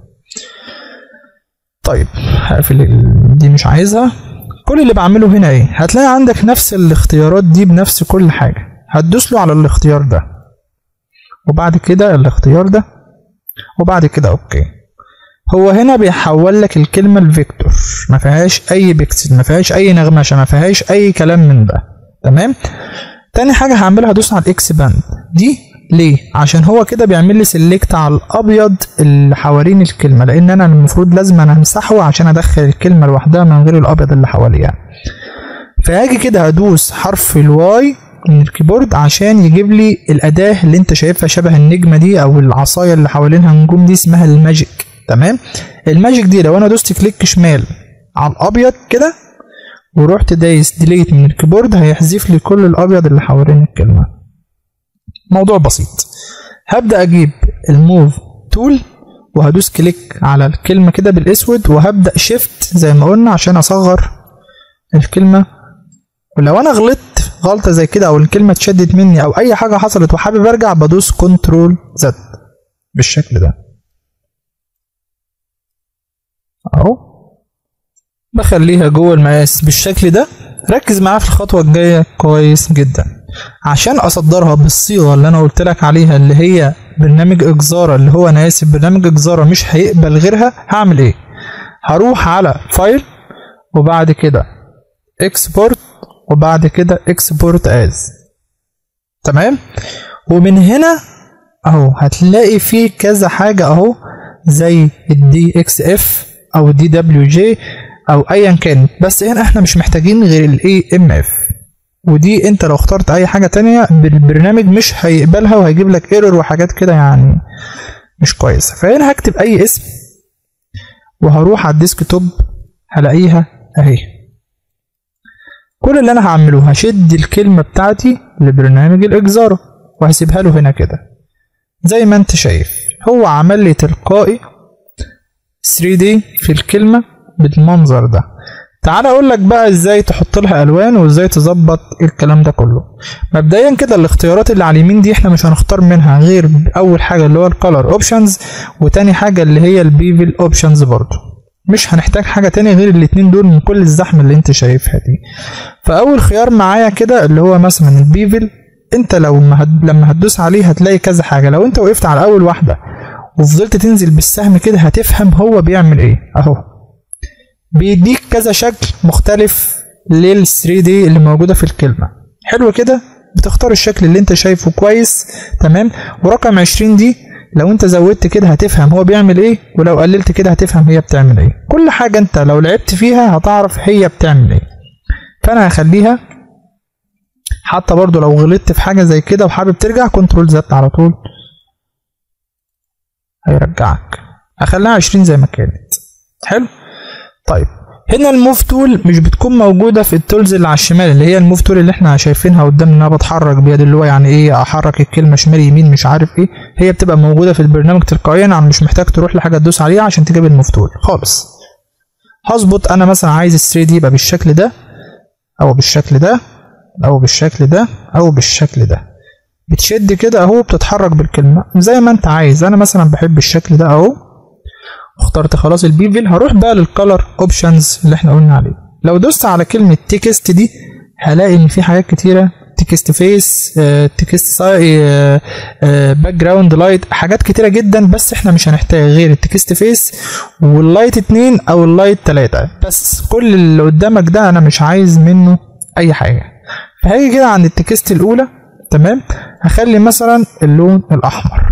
طيب هقفل دي مش عايزها كل اللي بعمله هنا ايه هتلاقي عندك نفس الاختيارات دي بنفس كل حاجه هتدوس له على الاختيار ده وبعد كده الاختيار ده وبعد كده اوكي هو هنا بيحول لك الكلمه لفيكتور ما فيهاش اي بيكسل ما فيهاش اي نغمشه ما فيهاش اي كلام من ده تمام تاني حاجة هعملها هدوس على الاكس باند دي ليه؟ عشان هو كده بيعمل لي سيلكت على الابيض اللي حوالين الكلمة لان انا المفروض لازم انا امسحه عشان ادخل الكلمة لوحدها من غير الابيض اللي حواليها فهاجي كده هدوس حرف الواي من الكيبورد عشان يجيب لي الاداة اللي انت شايفها شبه النجمة دي او العصاية اللي حوالينها النجوم دي اسمها الماجيك تمام الماجيك دي لو انا دوست كليك شمال على الابيض كده ورحت دايس ديليت من الكيبورد هيحذف لي كل الابيض اللي حوالين الكلمه موضوع بسيط هبدا اجيب الموف تول وهدوس كليك على الكلمه كده بالاسود وهبدا شيفت زي ما قلنا عشان اصغر الكلمه ولو انا غلطت غلطه زي كده او الكلمه اتشدت مني او اي حاجه حصلت وحابب ارجع بدوس كنترول زد بالشكل ده اهو بخليها جوه المقاس بالشكل ده ركز معايا في الخطوة الجاية كويس جدا عشان اصدرها بالصيغة اللي انا قلت لك عليها اللي هي برنامج اجزارة اللي هو انا اسف برنامج اجزارة مش هيقبل غيرها هعمل ايه هروح على فايل وبعد كده اكسبورت وبعد كده اكسبورت از تمام ومن هنا اهو هتلاقي فيه كذا حاجة اهو زي الدي اكس اف او دي دبليو جي او ايا كان بس هنا احنا مش محتاجين غير الاي ام اف ودي انت لو اخترت اي حاجة تانية بالبرنامج مش هيقبلها وهيجيب لك ايرور وحاجات كده يعني مش كويسة فهنا هكتب اي اسم وهروح على الديسك توب هلاقيها اهي كل اللي انا هعمله هشد الكلمة بتاعتي لبرنامج الاجزارة وهسيبها له هنا كده زي ما انت شايف هو عمل لي تلقائي 3D في الكلمة بالمنظر ده تعال اقول لك بقى ازاي تحط لها الوان وازاي تظبط الكلام ده كله مبدئيا كده الاختيارات اللي على اليمين دي احنا مش هنختار منها غير اول حاجه اللي هو الكالر اوبشنز وتاني حاجه اللي هي البيفل اوبشنز برضو مش هنحتاج حاجه تانية غير الاتنين دول من كل الزحمه اللي انت شايفها دي فاول خيار معايا كده اللي هو مثلا البيفل انت لو ما هد... لما هتدوس عليه هتلاقي كذا حاجه لو انت وقفت على اول واحده وفضلت تنزل بالسهم كده هتفهم هو بيعمل ايه اهو بيديك كذا شكل مختلف لل 3 دي اللي موجوده في الكلمه حلو كده بتختار الشكل اللي انت شايفه كويس تمام ورقم 20 دي لو انت زودت كده هتفهم هو بيعمل ايه ولو قللت كده هتفهم هي بتعمل ايه كل حاجه انت لو لعبت فيها هتعرف هي بتعمل ايه فانا هخليها حتى برضو لو غلطت في حاجه زي كده وحابب ترجع كنترول زد على طول هيرجعك هخليها 20 زي ما كانت حلو طيب هنا الموف تول مش بتكون موجودة في التولز اللي على الشمال اللي هي الموف تول اللي احنا شايفينها قدامنا ان انا بتحرك بيد اللي هو يعني ايه احرك الكلمة شمال يمين مش عارف ايه هي بتبقى موجودة في البرنامج تلقائيا يعني مش محتاج تروح لحاجة تدوس عليها عشان تجيب الموف تول خالص هظبط انا مثلا عايز ال 3 دي يبقى بالشكل ده او بالشكل ده او بالشكل ده او بالشكل ده بتشد كده اهو بتتحرك بالكلمة زي ما انت عايز انا مثلا بحب الشكل ده اهو اخترت خلاص البيفل هروح بقى للكالر اوبشنز اللي احنا قلنا عليه لو دوست على كلمة تكست دي هلاقي ان في حاجات كتيرة تكست فيس تكست ساي باك جراوند لايت حاجات كتيرة جدا بس احنا مش هنحتاج غير التكست فيس واللايت اتنين او اللايت تلاتة بس كل اللي قدامك ده انا مش عايز منه اي حاجة فهاجي كده عند التكست الاولى تمام هخلي مثلا اللون الاحمر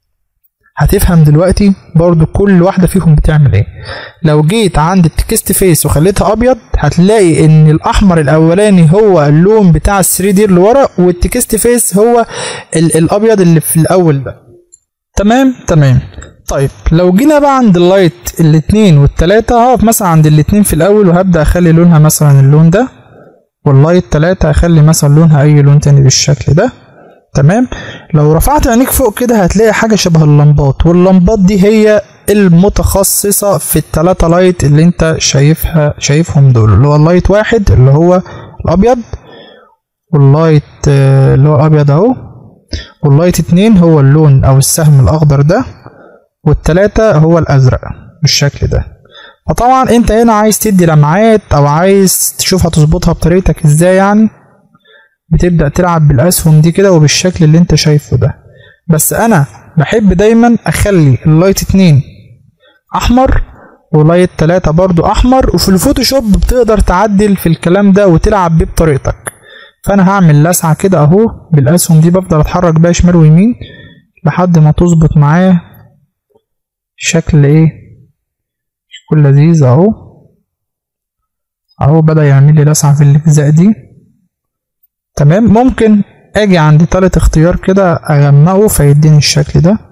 هتفهم دلوقتي برضو كل واحدة فيهم بتعمل ايه لو جيت عند التكست فيس وخليتها ابيض هتلاقي ان الاحمر الاولاني هو اللون بتاع ال 3 دي اللي ورا والتكست فيس هو ال الابيض اللي في الاول ده تمام تمام طيب لو جينا بقى عند اللايت الاتنين والتلاتة هقف مثلا عند الاتنين في الاول وهبدأ اخلي لونها مثلا اللون ده واللايت تلاتة اخلي مثلا لونها اي لون تاني بالشكل ده تمام لو رفعت عينيك فوق كده هتلاقي حاجة شبه اللمبات واللمبات دي هي المتخصصة في التلاتة لايت اللي انت شايفها شايفهم دول اللي هو اللايت واحد اللي هو الابيض واللايت اللي هو الابيض اهو واللايت اتنين هو اللون او السهم الاخضر ده والتلاتة هو الازرق بالشكل ده فطبعا انت هنا عايز تدي لمعات او عايز تشوف هتظبطها بطريقتك ازاي يعني بتبدأ تلعب بالأسهم دي كده وبالشكل اللي انت شايفه ده بس أنا بحب دايما أخلي اللايت اتنين أحمر ولايت تلاتة برضو أحمر وفي الفوتوشوب بتقدر تعدل في الكلام ده وتلعب بيه بطريقتك فأنا هعمل لسعة كده أهو بالأسهم دي بفضل أتحرك بيها شمال ويمين لحد ما تظبط معايا شكل إيه شكل لذيذ أهو أهو بدأ يعمل لي لسعة في الأجزاء دي تمام ممكن اجي عند تالت اختيار كده اغمقه فيديني الشكل ده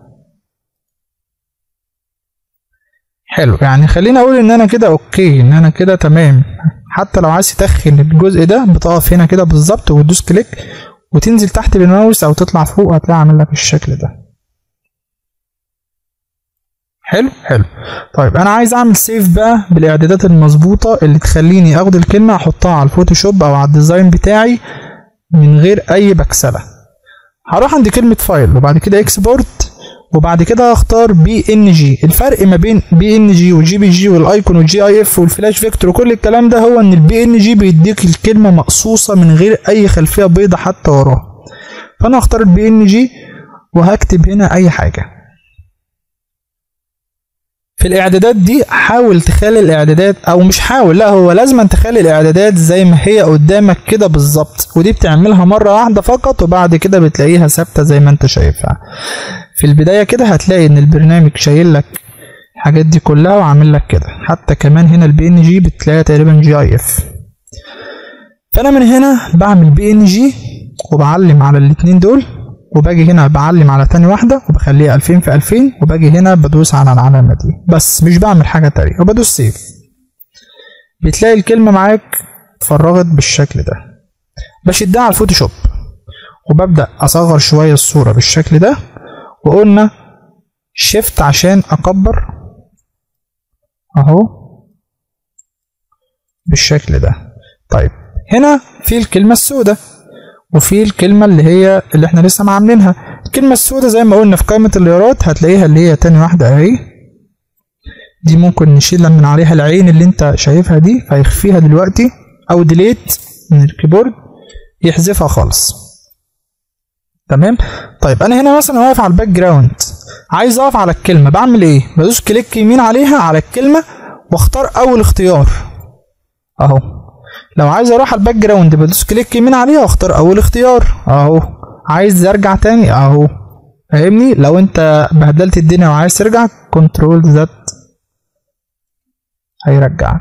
حلو يعني خليني اقول ان انا كده اوكي ان انا كده تمام حتى لو عايز تدخل الجزء ده بتقف هنا كده بالظبط وتدوس كليك وتنزل تحت بالماوس او تطلع فوق هتلاقي عامل لك الشكل ده حلو حلو طيب انا عايز اعمل سيف بقى بالاعدادات المظبوطه اللي تخليني اخد الكلمه احطها على الفوتوشوب او على الديزاين بتاعي من غير اي بكسله هروح عند كلمه فايل وبعد كده اكسبورت وبعد كده هختار بي ان جي الفرق ما بين بي ان جي والجي بي جي والايكون والجي اي اف والفلاش فيكتور وكل الكلام ده هو ان البي ان جي بيديك الكلمه مقصوصه من غير اي خلفيه بيضه حتى وراها فانا هختار البي ان جي وهكتب هنا اي حاجه في الاعدادات دي حاول تخلي الاعدادات او مش حاول لا هو لازم تخلي الاعدادات زي ما هي قدامك كده بالظبط ودي بتعملها مره واحده فقط وبعد كده بتلاقيها ثابته زي ما انت شايفها في البدايه كده هتلاقي ان البرنامج شايل لك الحاجات دي كلها وعامل لك كده حتى كمان هنا البي ان جي بتلاقيها تقريبا جي اي اف فانا من هنا بعمل بي ان جي وبعلم على الاتنين دول وباجي هنا بعلم على تاني واحدة وبخليها 2000 في 2000 وباجي هنا بدوس على العلامة دي بس مش بعمل حاجة تانية وبدوس سيف بتلاقي الكلمة معاك اتفرغت بالشكل ده بشدها على الفوتوشوب وببدأ أصغر شوية الصورة بالشكل ده وقلنا شيفت عشان أكبر أهو بالشكل ده طيب هنا في الكلمة السوداء وفي الكلمة اللي هي اللي احنا لسه ما عاملينها الكلمة السوداء زي ما قلنا في قائمة الإيرادات هتلاقيها اللي هي تاني واحدة اهي دي ممكن نشيل من عليها العين اللي انت شايفها دي فيخفيها دلوقتي او ديليت من الكيبورد يحذفها خالص تمام طيب انا هنا مثلا واقف على الباك جراوند عايز اقف على الكلمة بعمل ايه بدوس كليك يمين عليها على الكلمة واختار اول اختيار اهو لو عايز اروح على الباك جراوند بدوس كليك يمين عليها واختار اول اختيار اهو عايز ارجع تاني اهو فاهمني لو انت بهدلت الدنيا وعايز ترجع كنترول ذات هيرجعك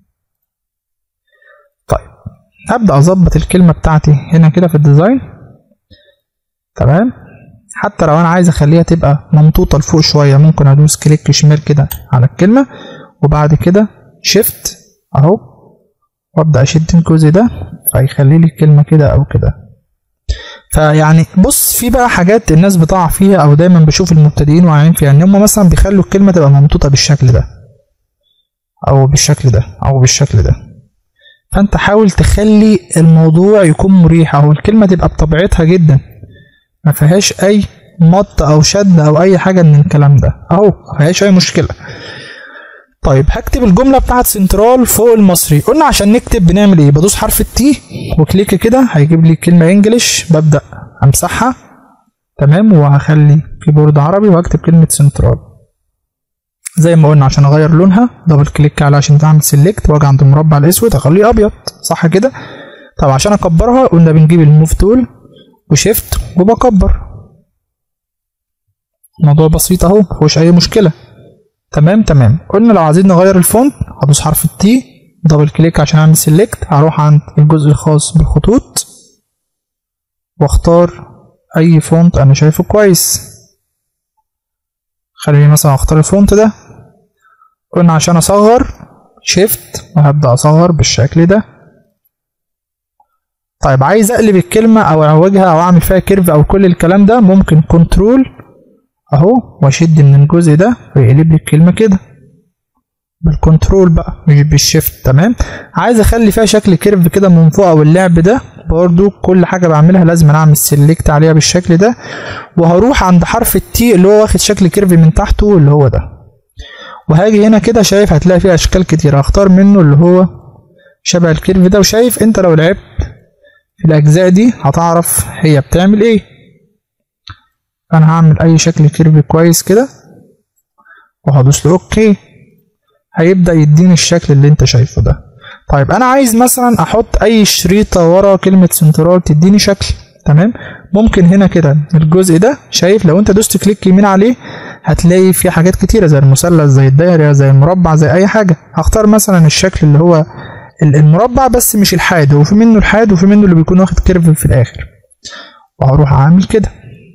طيب هبدا اظبط الكلمه بتاعتي هنا كده في الديزاين تمام حتى لو انا عايز اخليها تبقى ممطوطه لفوق شويه ممكن ادوس كليك شمال كده على الكلمه وبعد كده شيفت اهو وابدا اشد الجزء ده فيخلي لي الكلمه كده او كده فيعني بص في بقى حاجات الناس بتقع فيها او دايما بشوف المبتدئين واقعين فيها ان هم مثلا بيخلوا الكلمه تبقى ممطوطه بالشكل ده او بالشكل ده او بالشكل ده فانت حاول تخلي الموضوع يكون مريح او الكلمه تبقى بطبيعتها جدا ما فيهاش اي مط او شد او اي حاجه من الكلام ده اهو ما فيهاش اي مشكله طيب هكتب الجمله بتاعت سنترال فوق المصري قلنا عشان نكتب بنعمل ايه بدوس حرف التي وكليك كده هيجيب لي كلمه انجلش ببدا امسحها تمام وهخلي كيبورد عربي وهكتب كلمه سنترال زي ما قلنا عشان اغير لونها دبل كليك على عشان تعمل سيلكت واجي عند المربع الاسود اخليه ابيض صح كده طب عشان اكبرها قلنا بنجيب الموف تول وشيفت وبكبر الموضوع بسيط اهو مفيهوش اي مشكله تمام تمام قلنا لو عايزين نغير الفونت هدوس حرف التي دبل كليك عشان اعمل سيلكت هروح عند الجزء الخاص بالخطوط واختار اي فونت انا شايفه كويس خليني مثلا اختار الفونت ده قلنا عشان اصغر شيفت وهبدأ اصغر بالشكل ده طيب عايز اقلب الكلمة او اعوجها او اعمل فيها كيرف او كل الكلام ده ممكن كنترول اهو واشد من الجزء ده ويقلب لي الكلمة كده بالكنترول بقى مش بالشيفت تمام عايز اخلي فيها شكل كيرف كده من فوق او اللعب ده برضو كل حاجة بعملها لازم اعمل سيلكت عليها بالشكل ده وهروح عند حرف التي اللي هو واخد شكل كيرف من تحته اللي هو ده وهاجي هنا كده شايف هتلاقي فيه اشكال كتير هختار منه اللي هو شبه الكيرف ده وشايف انت لو لعبت في الاجزاء دي هتعرف هي بتعمل ايه انا هعمل اي شكل كيرف كويس كده وهدوس له اوكي هيبدا يديني الشكل اللي انت شايفه ده طيب انا عايز مثلا احط اي شريطه ورا كلمه سنترال تديني شكل تمام ممكن هنا كده الجزء ده شايف لو انت دوست كليك يمين عليه هتلاقي في حاجات كتيره زي المثلث زي الدايره زي المربع زي اي حاجه هختار مثلا الشكل اللي هو المربع بس مش الحاد وفي منه الحاد وفي منه اللي بيكون واخد كيرف في الاخر وهروح اعمل كده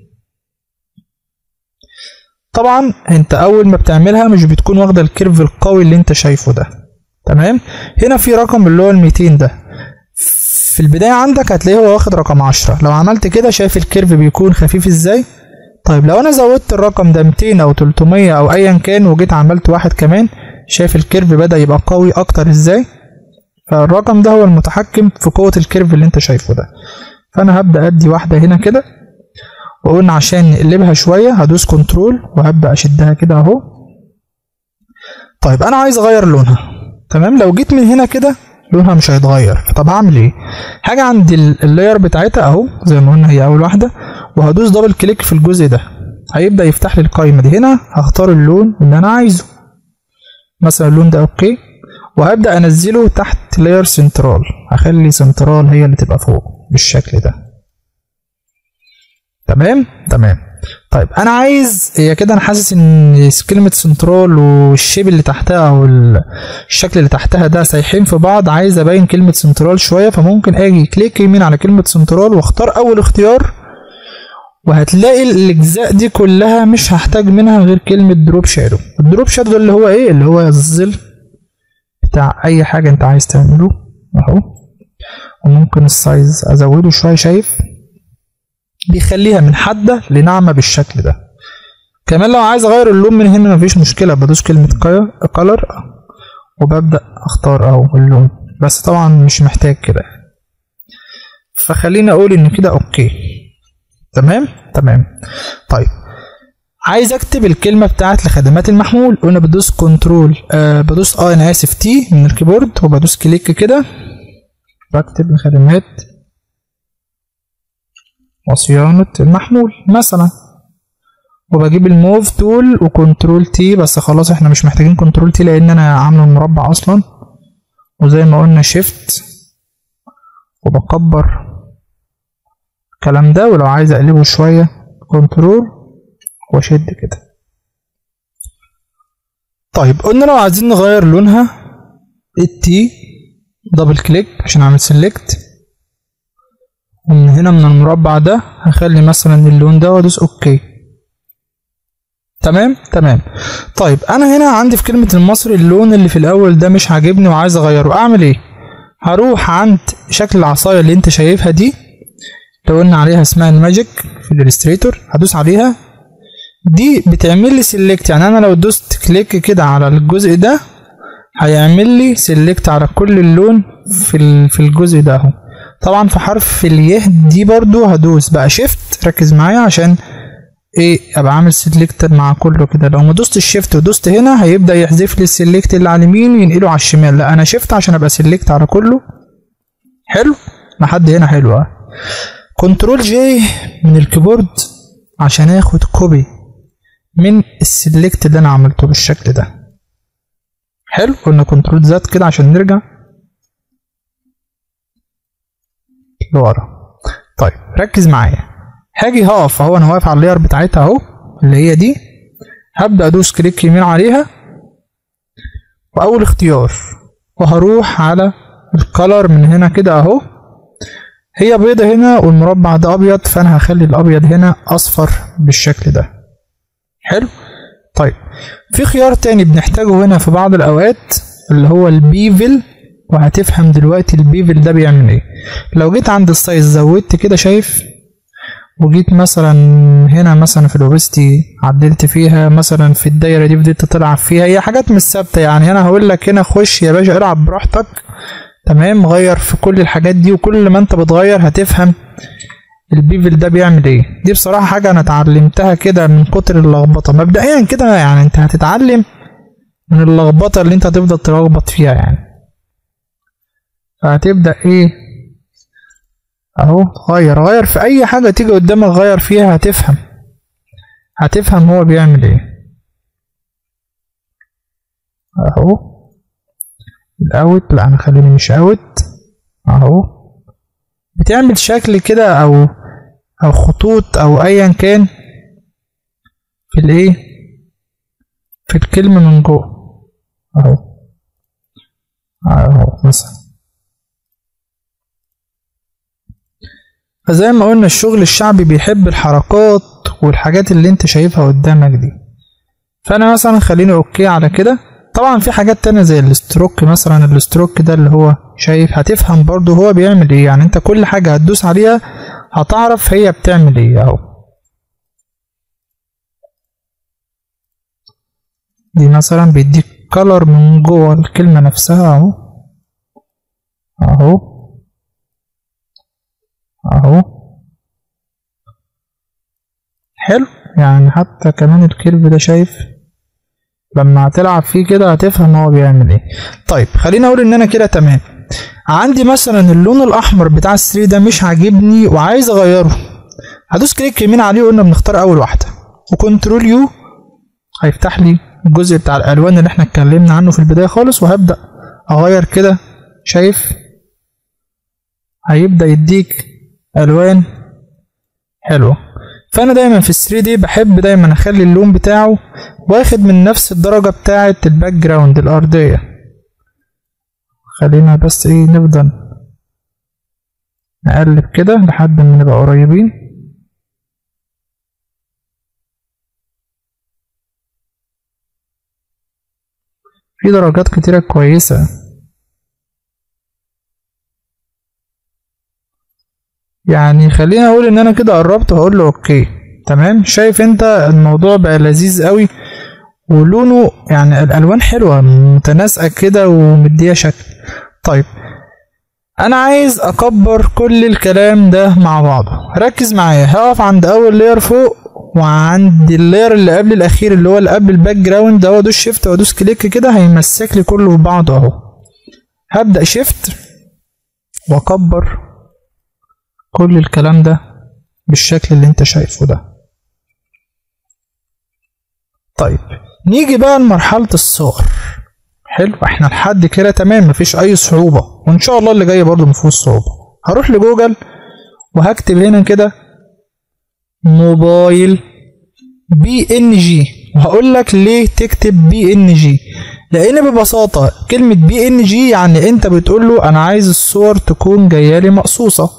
طبعا انت اول ما بتعملها مش بتكون واخده الكيرف القوي اللي انت شايفه ده تمام هنا في رقم اللي هو ال 200 ده في البدايه عندك هتلاقيه هو واخد رقم 10 لو عملت كده شايف الكيرف بيكون خفيف ازاي طيب لو انا زودت الرقم ده 200 او 300 او ايا كان وجيت عملت واحد كمان شايف الكيرف بدا يبقى قوي اكتر ازاي فالرقم ده هو المتحكم في قوه الكيرف اللي انت شايفه ده فانا هبدا ادي واحده هنا كده وقلنا عشان نقلبها شويه هدوس كنترول وهبدا اشدها كده اهو طيب انا عايز اغير لونها تمام لو جيت من هنا كده لونها مش هيتغير طب هعمل ايه حاجه عند اللاير بتاعتها اهو زي ما قلنا هي اول واحده وهدوس دبل كليك في الجزء ده هيبدا يفتح لي القايمه دي هنا هختار اللون اللي انا عايزه مثلا اللون ده اوكي وهبدا انزله تحت لاير سنترال هخلي سنترال هي اللي تبقى فوق بالشكل ده تمام تمام طيب انا عايز هي كده انا حاسس ان كلمه سنترال والشيب اللي تحتها او ال- الشكل اللي تحتها ده سايحين في بعض عايز ابين كلمه سنترال شويه فممكن اجي كليك يمين على كلمه سنترال واختار اول اختيار وهتلاقي الاجزاء دي كلها مش هحتاج منها غير كلمه دروب شادو الدروب شادو ده اللي هو ايه اللي هو الظل بتاع اي حاجه انت عايز تعمله اهو وممكن السايز ازوده شويه شايف بيخليها من حاده لناعمه بالشكل ده كمان لو عايز اغير اللون من هنا مفيش مشكله بدوس كلمه كلر وببدا اختار اهو اللون بس طبعا مش محتاج كده فخليني اقول ان كده اوكي تمام تمام طيب عايز اكتب الكلمه بتاعت لخدمات المحمول قلنا بدوس كنترول آه بدوس اه انا اسف تي من الكيبورد وبدوس كليك كده بكتب لخدمات وصيانة المحمول مثلا وبجيب الموف تول وكنترول تي بس خلاص احنا مش محتاجين كنترول تي لان انا عامله مربع اصلا وزي ما قلنا شيفت وبكبر الكلام ده ولو عايز اقلبه شوية كنترول واشد كده طيب قلنا لو عايزين نغير لونها التي دبل كليك عشان اعمل سيلكت ومن هنا من المربع ده هخلي مثلا اللون ده وادوس اوكي تمام تمام طيب انا هنا عندي في كلمة المصري اللون اللي في الاول ده مش عاجبني وعايز اغيره اعمل ايه هروح عند شكل العصاية اللي انت شايفها دي اللي قلنا عليها اسمها الماجيك في الالستريتور هدوس عليها دي بتعمل لي سيلكت يعني انا لو دوست كليك كده على الجزء ده هيعمل لي سيلكت على كل اللون في ال- في الجزء ده اهو طبعا في حرف اليه دي برضو هدوس بقى شيفت ركز معايا عشان ايه ابقى عامل سيلكت مع كله كده لو ما دوست الشيفت ودوست هنا هيبدا يحذف لي السيلكت اللي على اليمين وينقله على الشمال لا انا شيفت عشان ابقى سيلكت على كله حلو لحد هنا حلو اه كنترول جي من الكيبورد عشان اخد كوبي من السيلكت اللي انا عملته بالشكل ده حلو قلنا كنترول زد كده عشان نرجع لورا طيب ركز معايا هاجي هقف اهو انا واقف على اللاير بتاعتها اهو اللي هي دي هبدا ادوس كليك يمين عليها واول اختيار وهروح على الكلر من هنا كده اهو هي بيضة هنا والمربع ده ابيض فانا هخلي الابيض هنا اصفر بالشكل ده حلو طيب في خيار تاني بنحتاجه هنا في بعض الاوقات اللي هو البيفل وهتفهم دلوقتي البيفل ده بيعمل ايه لو جيت عند السايز زودت كده شايف وجيت مثلا هنا مثلا في الاوبستي عدلت فيها مثلا في الدايره دي بديت تلعب فيها هي حاجات مش ثابته يعني انا هقول لك هنا خش يا باشا العب براحتك تمام غير في كل الحاجات دي وكل ما انت بتغير هتفهم البيفل ده بيعمل ايه دي بصراحه حاجه انا اتعلمتها كده من كتر اللخبطه مبدئيا كده يعني انت هتتعلم من اللخبطه اللي انت هتفضل تلخبط فيها يعني فهتبدا ايه اهو غير غير في اي حاجه تيجي قدامك غير فيها هتفهم هتفهم هو بيعمل ايه اهو الاوت لا انا خليني مش اوت اهو بتعمل شكل كده او او خطوط او ايا كان في الايه في الكلمة من جوه اهو اهو مثلا فزي ما قلنا الشغل الشعبي بيحب الحركات والحاجات اللي انت شايفها قدامك دي فانا مثلا خليني اوكي على كده طبعا في حاجات تانية زي الستروك مثلا الستروك ده اللي هو شايف هتفهم برضو هو بيعمل ايه يعني انت كل حاجة هتدوس عليها هتعرف هي بتعمل ايه اهو دي مثلا بيديك كلر من جوه الكلمة نفسها اهو اهو اهو حلو يعني حتى كمان الكيرف ده شايف لما هتلعب فيه كده هتفهم هو بيعمل ايه طيب خليني اقول ان انا كده تمام عندي مثلا اللون الاحمر بتاع السري ده مش عاجبني وعايز اغيره هدوس كليك يمين عليه وقلنا بنختار اول واحده وكنترول يو هيفتح لي الجزء بتاع الالوان اللي احنا اتكلمنا عنه في البدايه خالص وهبدا اغير كده شايف هيبدا يديك الوان حلوه فانا دايما في ال 3 دي بحب دايما اخلي اللون بتاعه واخد من نفس الدرجه بتاعه الباك جراوند الارضيه خلينا بس ايه نفضل نقلب كده لحد ما نبقى قريبين في درجات كتيرة كويسة يعني خليني اقول ان انا كده قربت وهقول له اوكي تمام شايف انت الموضوع بقى لذيذ قوي ولونه يعني الالوان حلوه متناسقه كده ومديه شكل طيب انا عايز اكبر كل الكلام ده مع بعضه ركز معايا هقف عند اول لاير فوق وعند اللاير اللي قبل الاخير اللي هو اللي قبل الباك جراوند ده وادوس شيفت وادوس كليك كده هيمسك لي كله في بعضه اهو هبدا شيفت واكبر كل الكلام ده بالشكل اللي انت شايفه ده طيب نيجي بقى لمرحلة الصور حلو احنا لحد كده تمام مفيش اي صعوبة وان شاء الله اللي جاي برضو مفيهوش صعوبة هروح لجوجل وهكتب هنا كده موبايل بي ان جي وهقول لك ليه تكتب بي ان جي لان ببساطة كلمة بي ان جي يعني انت بتقول له انا عايز الصور تكون جايه لي مقصوصة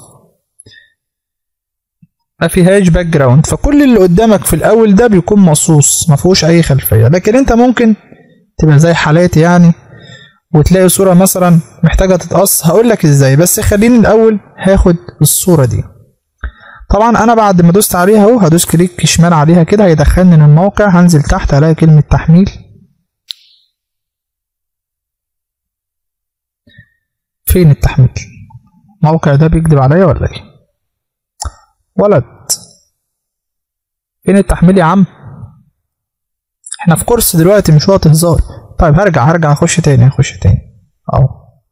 ما فيهاش باك جراوند فكل اللي قدامك في الاول ده بيكون مقصوص ما فيهوش اي خلفيه لكن انت ممكن تبقى زي حالاتي يعني وتلاقي صوره مثلا محتاجه تتقص هقول لك ازاي بس خليني الاول هاخد الصوره دي طبعا انا بعد ما دوست عليها اهو هدوس كليك شمال عليها كده هيدخلني للموقع هنزل تحت الاقي كلمه تحميل فين التحميل الموقع ده بيكذب عليا ولا ايه ولد فين التحميل يا عم احنا في كورس دلوقتي مش وقت هزار طيب هرجع هرجع اخش تاني اخش تاني اهو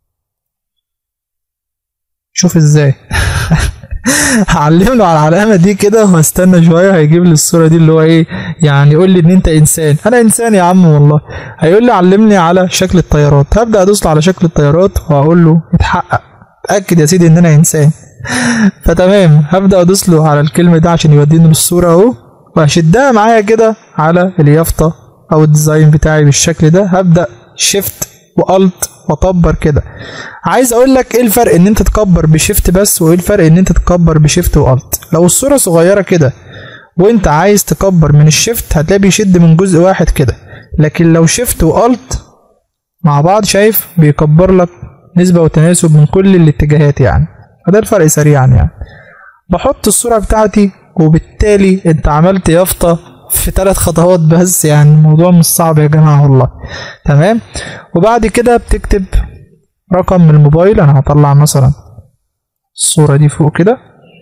شوف ازاي هعلم له على العلامه دي كده وهستنى شويه هيجيب لي الصوره دي اللي هو ايه يعني يقول لي ان انت انسان انا انسان يا عم والله هيقول لي علمني على شكل الطيارات هبدا ادوس له على شكل الطيارات وهقول له اتحقق اتاكد يا سيدي ان انا انسان فتمام هبدا ادوس له على الكلمه ده عشان يوديني للصوره اهو وهشدها معايا كده على اليافطه او الديزاين بتاعي بالشكل ده هبدا شيفت والت واكبر كده عايز اقول لك ايه الفرق ان انت تكبر بشيفت بس وايه الفرق ان انت تكبر بشيفت والت لو الصوره صغيره كده وانت عايز تكبر من الشيفت هتلاقي بيشد من جزء واحد كده لكن لو شيفت والت مع بعض شايف بيكبر لك نسبه وتناسب من كل الاتجاهات يعني فده الفرق سريعا يعني بحط الصورة بتاعتي وبالتالي انت عملت يافطة في ثلاث خطوات بس يعني الموضوع مش صعب يا جماعة والله تمام وبعد كده بتكتب رقم من الموبايل انا هطلع مثلا الصورة دي فوق كده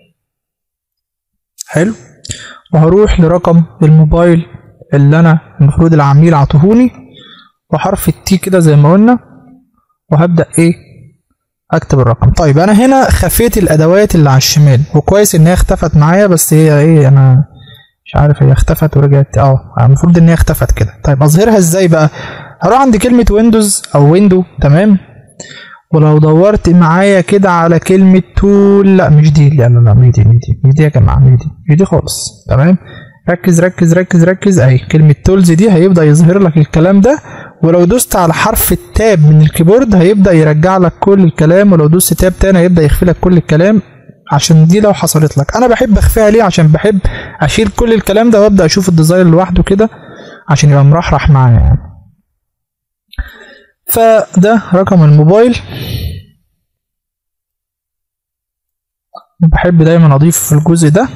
حلو وهروح لرقم الموبايل اللي انا المفروض العميل عطهوني وحرف التي كده زي ما قلنا وهبدأ ايه اكتب الرقم طيب انا هنا خفيت الادوات اللي على الشمال وكويس ان هي اختفت معايا بس هي ايه انا مش عارف هي اختفت ورجعت اه المفروض ان هي اختفت كده طيب اظهرها ازاي بقى هروح عند كلمة ويندوز او ويندو تمام ولو دورت معايا كده على كلمة تول لا مش دي لا لا لا مش دي مش دي مش دي يا جماعة مش دي مش دي خالص تمام ركز ركز ركز ركز اهي كلمة تولز دي هيبدأ يظهر لك الكلام ده ولو دوست على حرف التاب من الكيبورد هيبدأ يرجع لك كل الكلام ولو دوست تاب تاني هيبدأ يخفي لك كل الكلام عشان دي لو حصلت لك انا بحب اخفيها ليه عشان بحب اشيل كل الكلام ده وابدا اشوف الديزاين لوحده كده عشان يبقى مرحرح معايا يعني فده رقم الموبايل بحب دايما اضيف في الجزء ده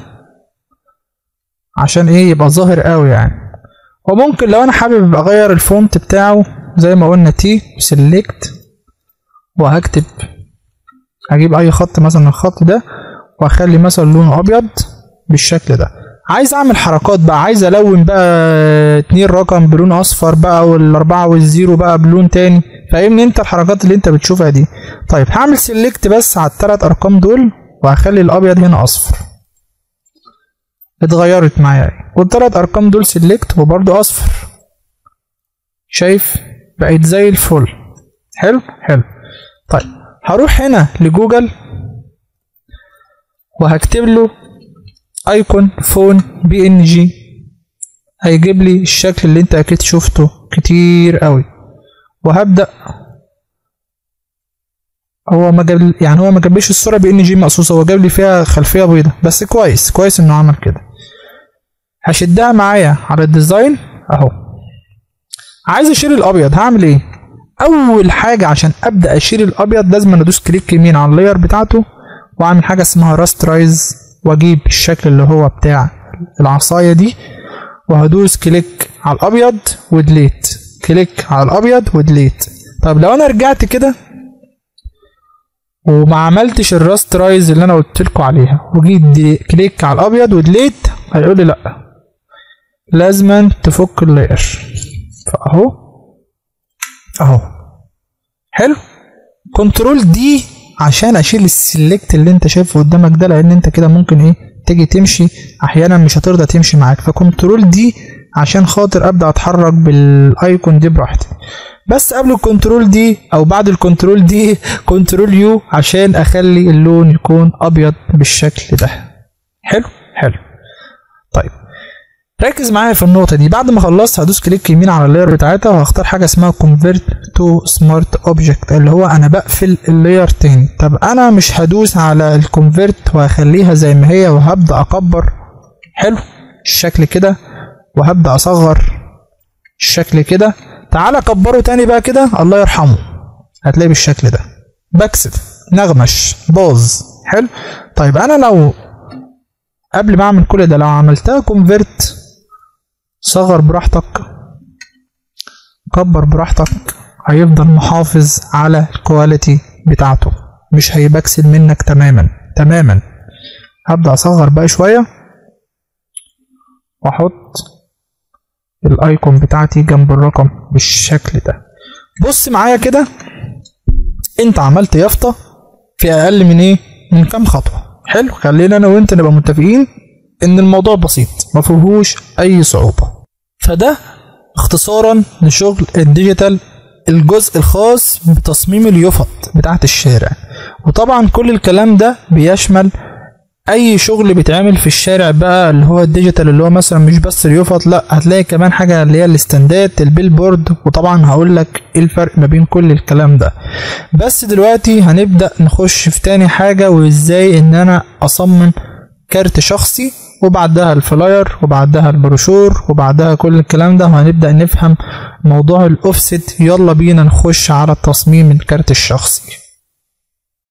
عشان ايه يبقى ظاهر قوي يعني وممكن لو انا حابب اغير الفونت بتاعه زي ما قلنا تي سيلكت وهكتب هجيب اي خط مثلا الخط ده واخلي مثلا لونه ابيض بالشكل ده عايز اعمل حركات بقى عايز الون بقى اتنين رقم بلون اصفر بقى والاربعة والزيرو بقى بلون تاني فاهمني انت الحركات اللي انت بتشوفها دي طيب هعمل سيلكت بس على التلات ارقام دول وهخلي الابيض هنا اصفر اتغيرت معايا والتلات ارقام دول سيلكت وبرده اصفر شايف بقت زي الفل حلو حلو طيب هروح هنا لجوجل وهكتب له ايكون فون بي ان جي هيجيب لي الشكل اللي انت اكيد شفته كتير قوي وهبدا هو ما جاب يعني هو ما جابليش الصوره بي ان جي مقصوصه هو جاب لي فيها خلفيه بيضه بس كويس كويس انه عمل كده هشدها معايا على الديزاين اهو عايز اشيل الابيض هعمل ايه اول حاجه عشان ابدا اشيل الابيض لازم ادوس كليك يمين على اللاير بتاعته واعمل حاجه اسمها راسترايز واجيب الشكل اللي هو بتاع العصايه دي وهدوس كليك على الابيض وديليت كليك على الابيض وديليت طب لو انا رجعت كده وما عملتش الراسترايز اللي انا قلت لكم عليها وجيت كليك على الابيض وديليت هيقول لي لا لازما تفك اللاير فاهو اهو حلو كنترول دي عشان اشيل السلكت اللي انت شايفه قدامك ده لان انت كده ممكن ايه تيجي تمشي احيانا مش هترضى تمشي معاك فكنترول دي عشان خاطر ابدا اتحرك بالايكون دي براحتي بس قبل الكنترول دي او بعد الكنترول دي كنترول يو عشان اخلي اللون يكون ابيض بالشكل ده حلو حلو طيب ركز معايا في النقطة دي بعد ما خلصت هدوس كليك يمين على اللاير بتاعتها وهختار حاجة اسمها convert to smart object اللي هو انا بقفل اللاير تاني طب انا مش هدوس على الكونفرت وهخليها زي ما هي وهبدأ اكبر حلو الشكل كده وهبدأ اصغر الشكل كده تعالى كبره تاني بقى كده الله يرحمه هتلاقي بالشكل ده بكسف نغمش باظ حلو طيب انا لو قبل ما اعمل كل ده لو عملتها كونفرت صغر براحتك كبر براحتك هيفضل محافظ على الكواليتي بتاعته مش هيبكسل منك تماما تماما هبدأ اصغر بقى شوية واحط الايكون بتاعتي جنب الرقم بالشكل ده بص معايا كده انت عملت يافطة في اقل من ايه من كام خطوة حلو خلينا انا وانت نبقى متفقين ان الموضوع بسيط ما فيهوش اي صعوبة فده اختصارا لشغل الديجيتال الجزء الخاص بتصميم اليفط بتاعت الشارع وطبعا كل الكلام ده بيشمل اي شغل بيتعمل في الشارع بقى اللي هو الديجيتال اللي هو مثلا مش بس اليفط لا هتلاقي كمان حاجه اللي هي الاستندات البيل بورد وطبعا هقول لك ايه الفرق ما بين كل الكلام ده بس دلوقتي هنبدا نخش في تاني حاجه وازاي ان انا اصمم كارت شخصي وبعدها الفلاير وبعدها البروشور وبعدها كل الكلام ده وهنبدا نفهم موضوع الاوفست يلا بينا نخش على تصميم الكارت الشخصي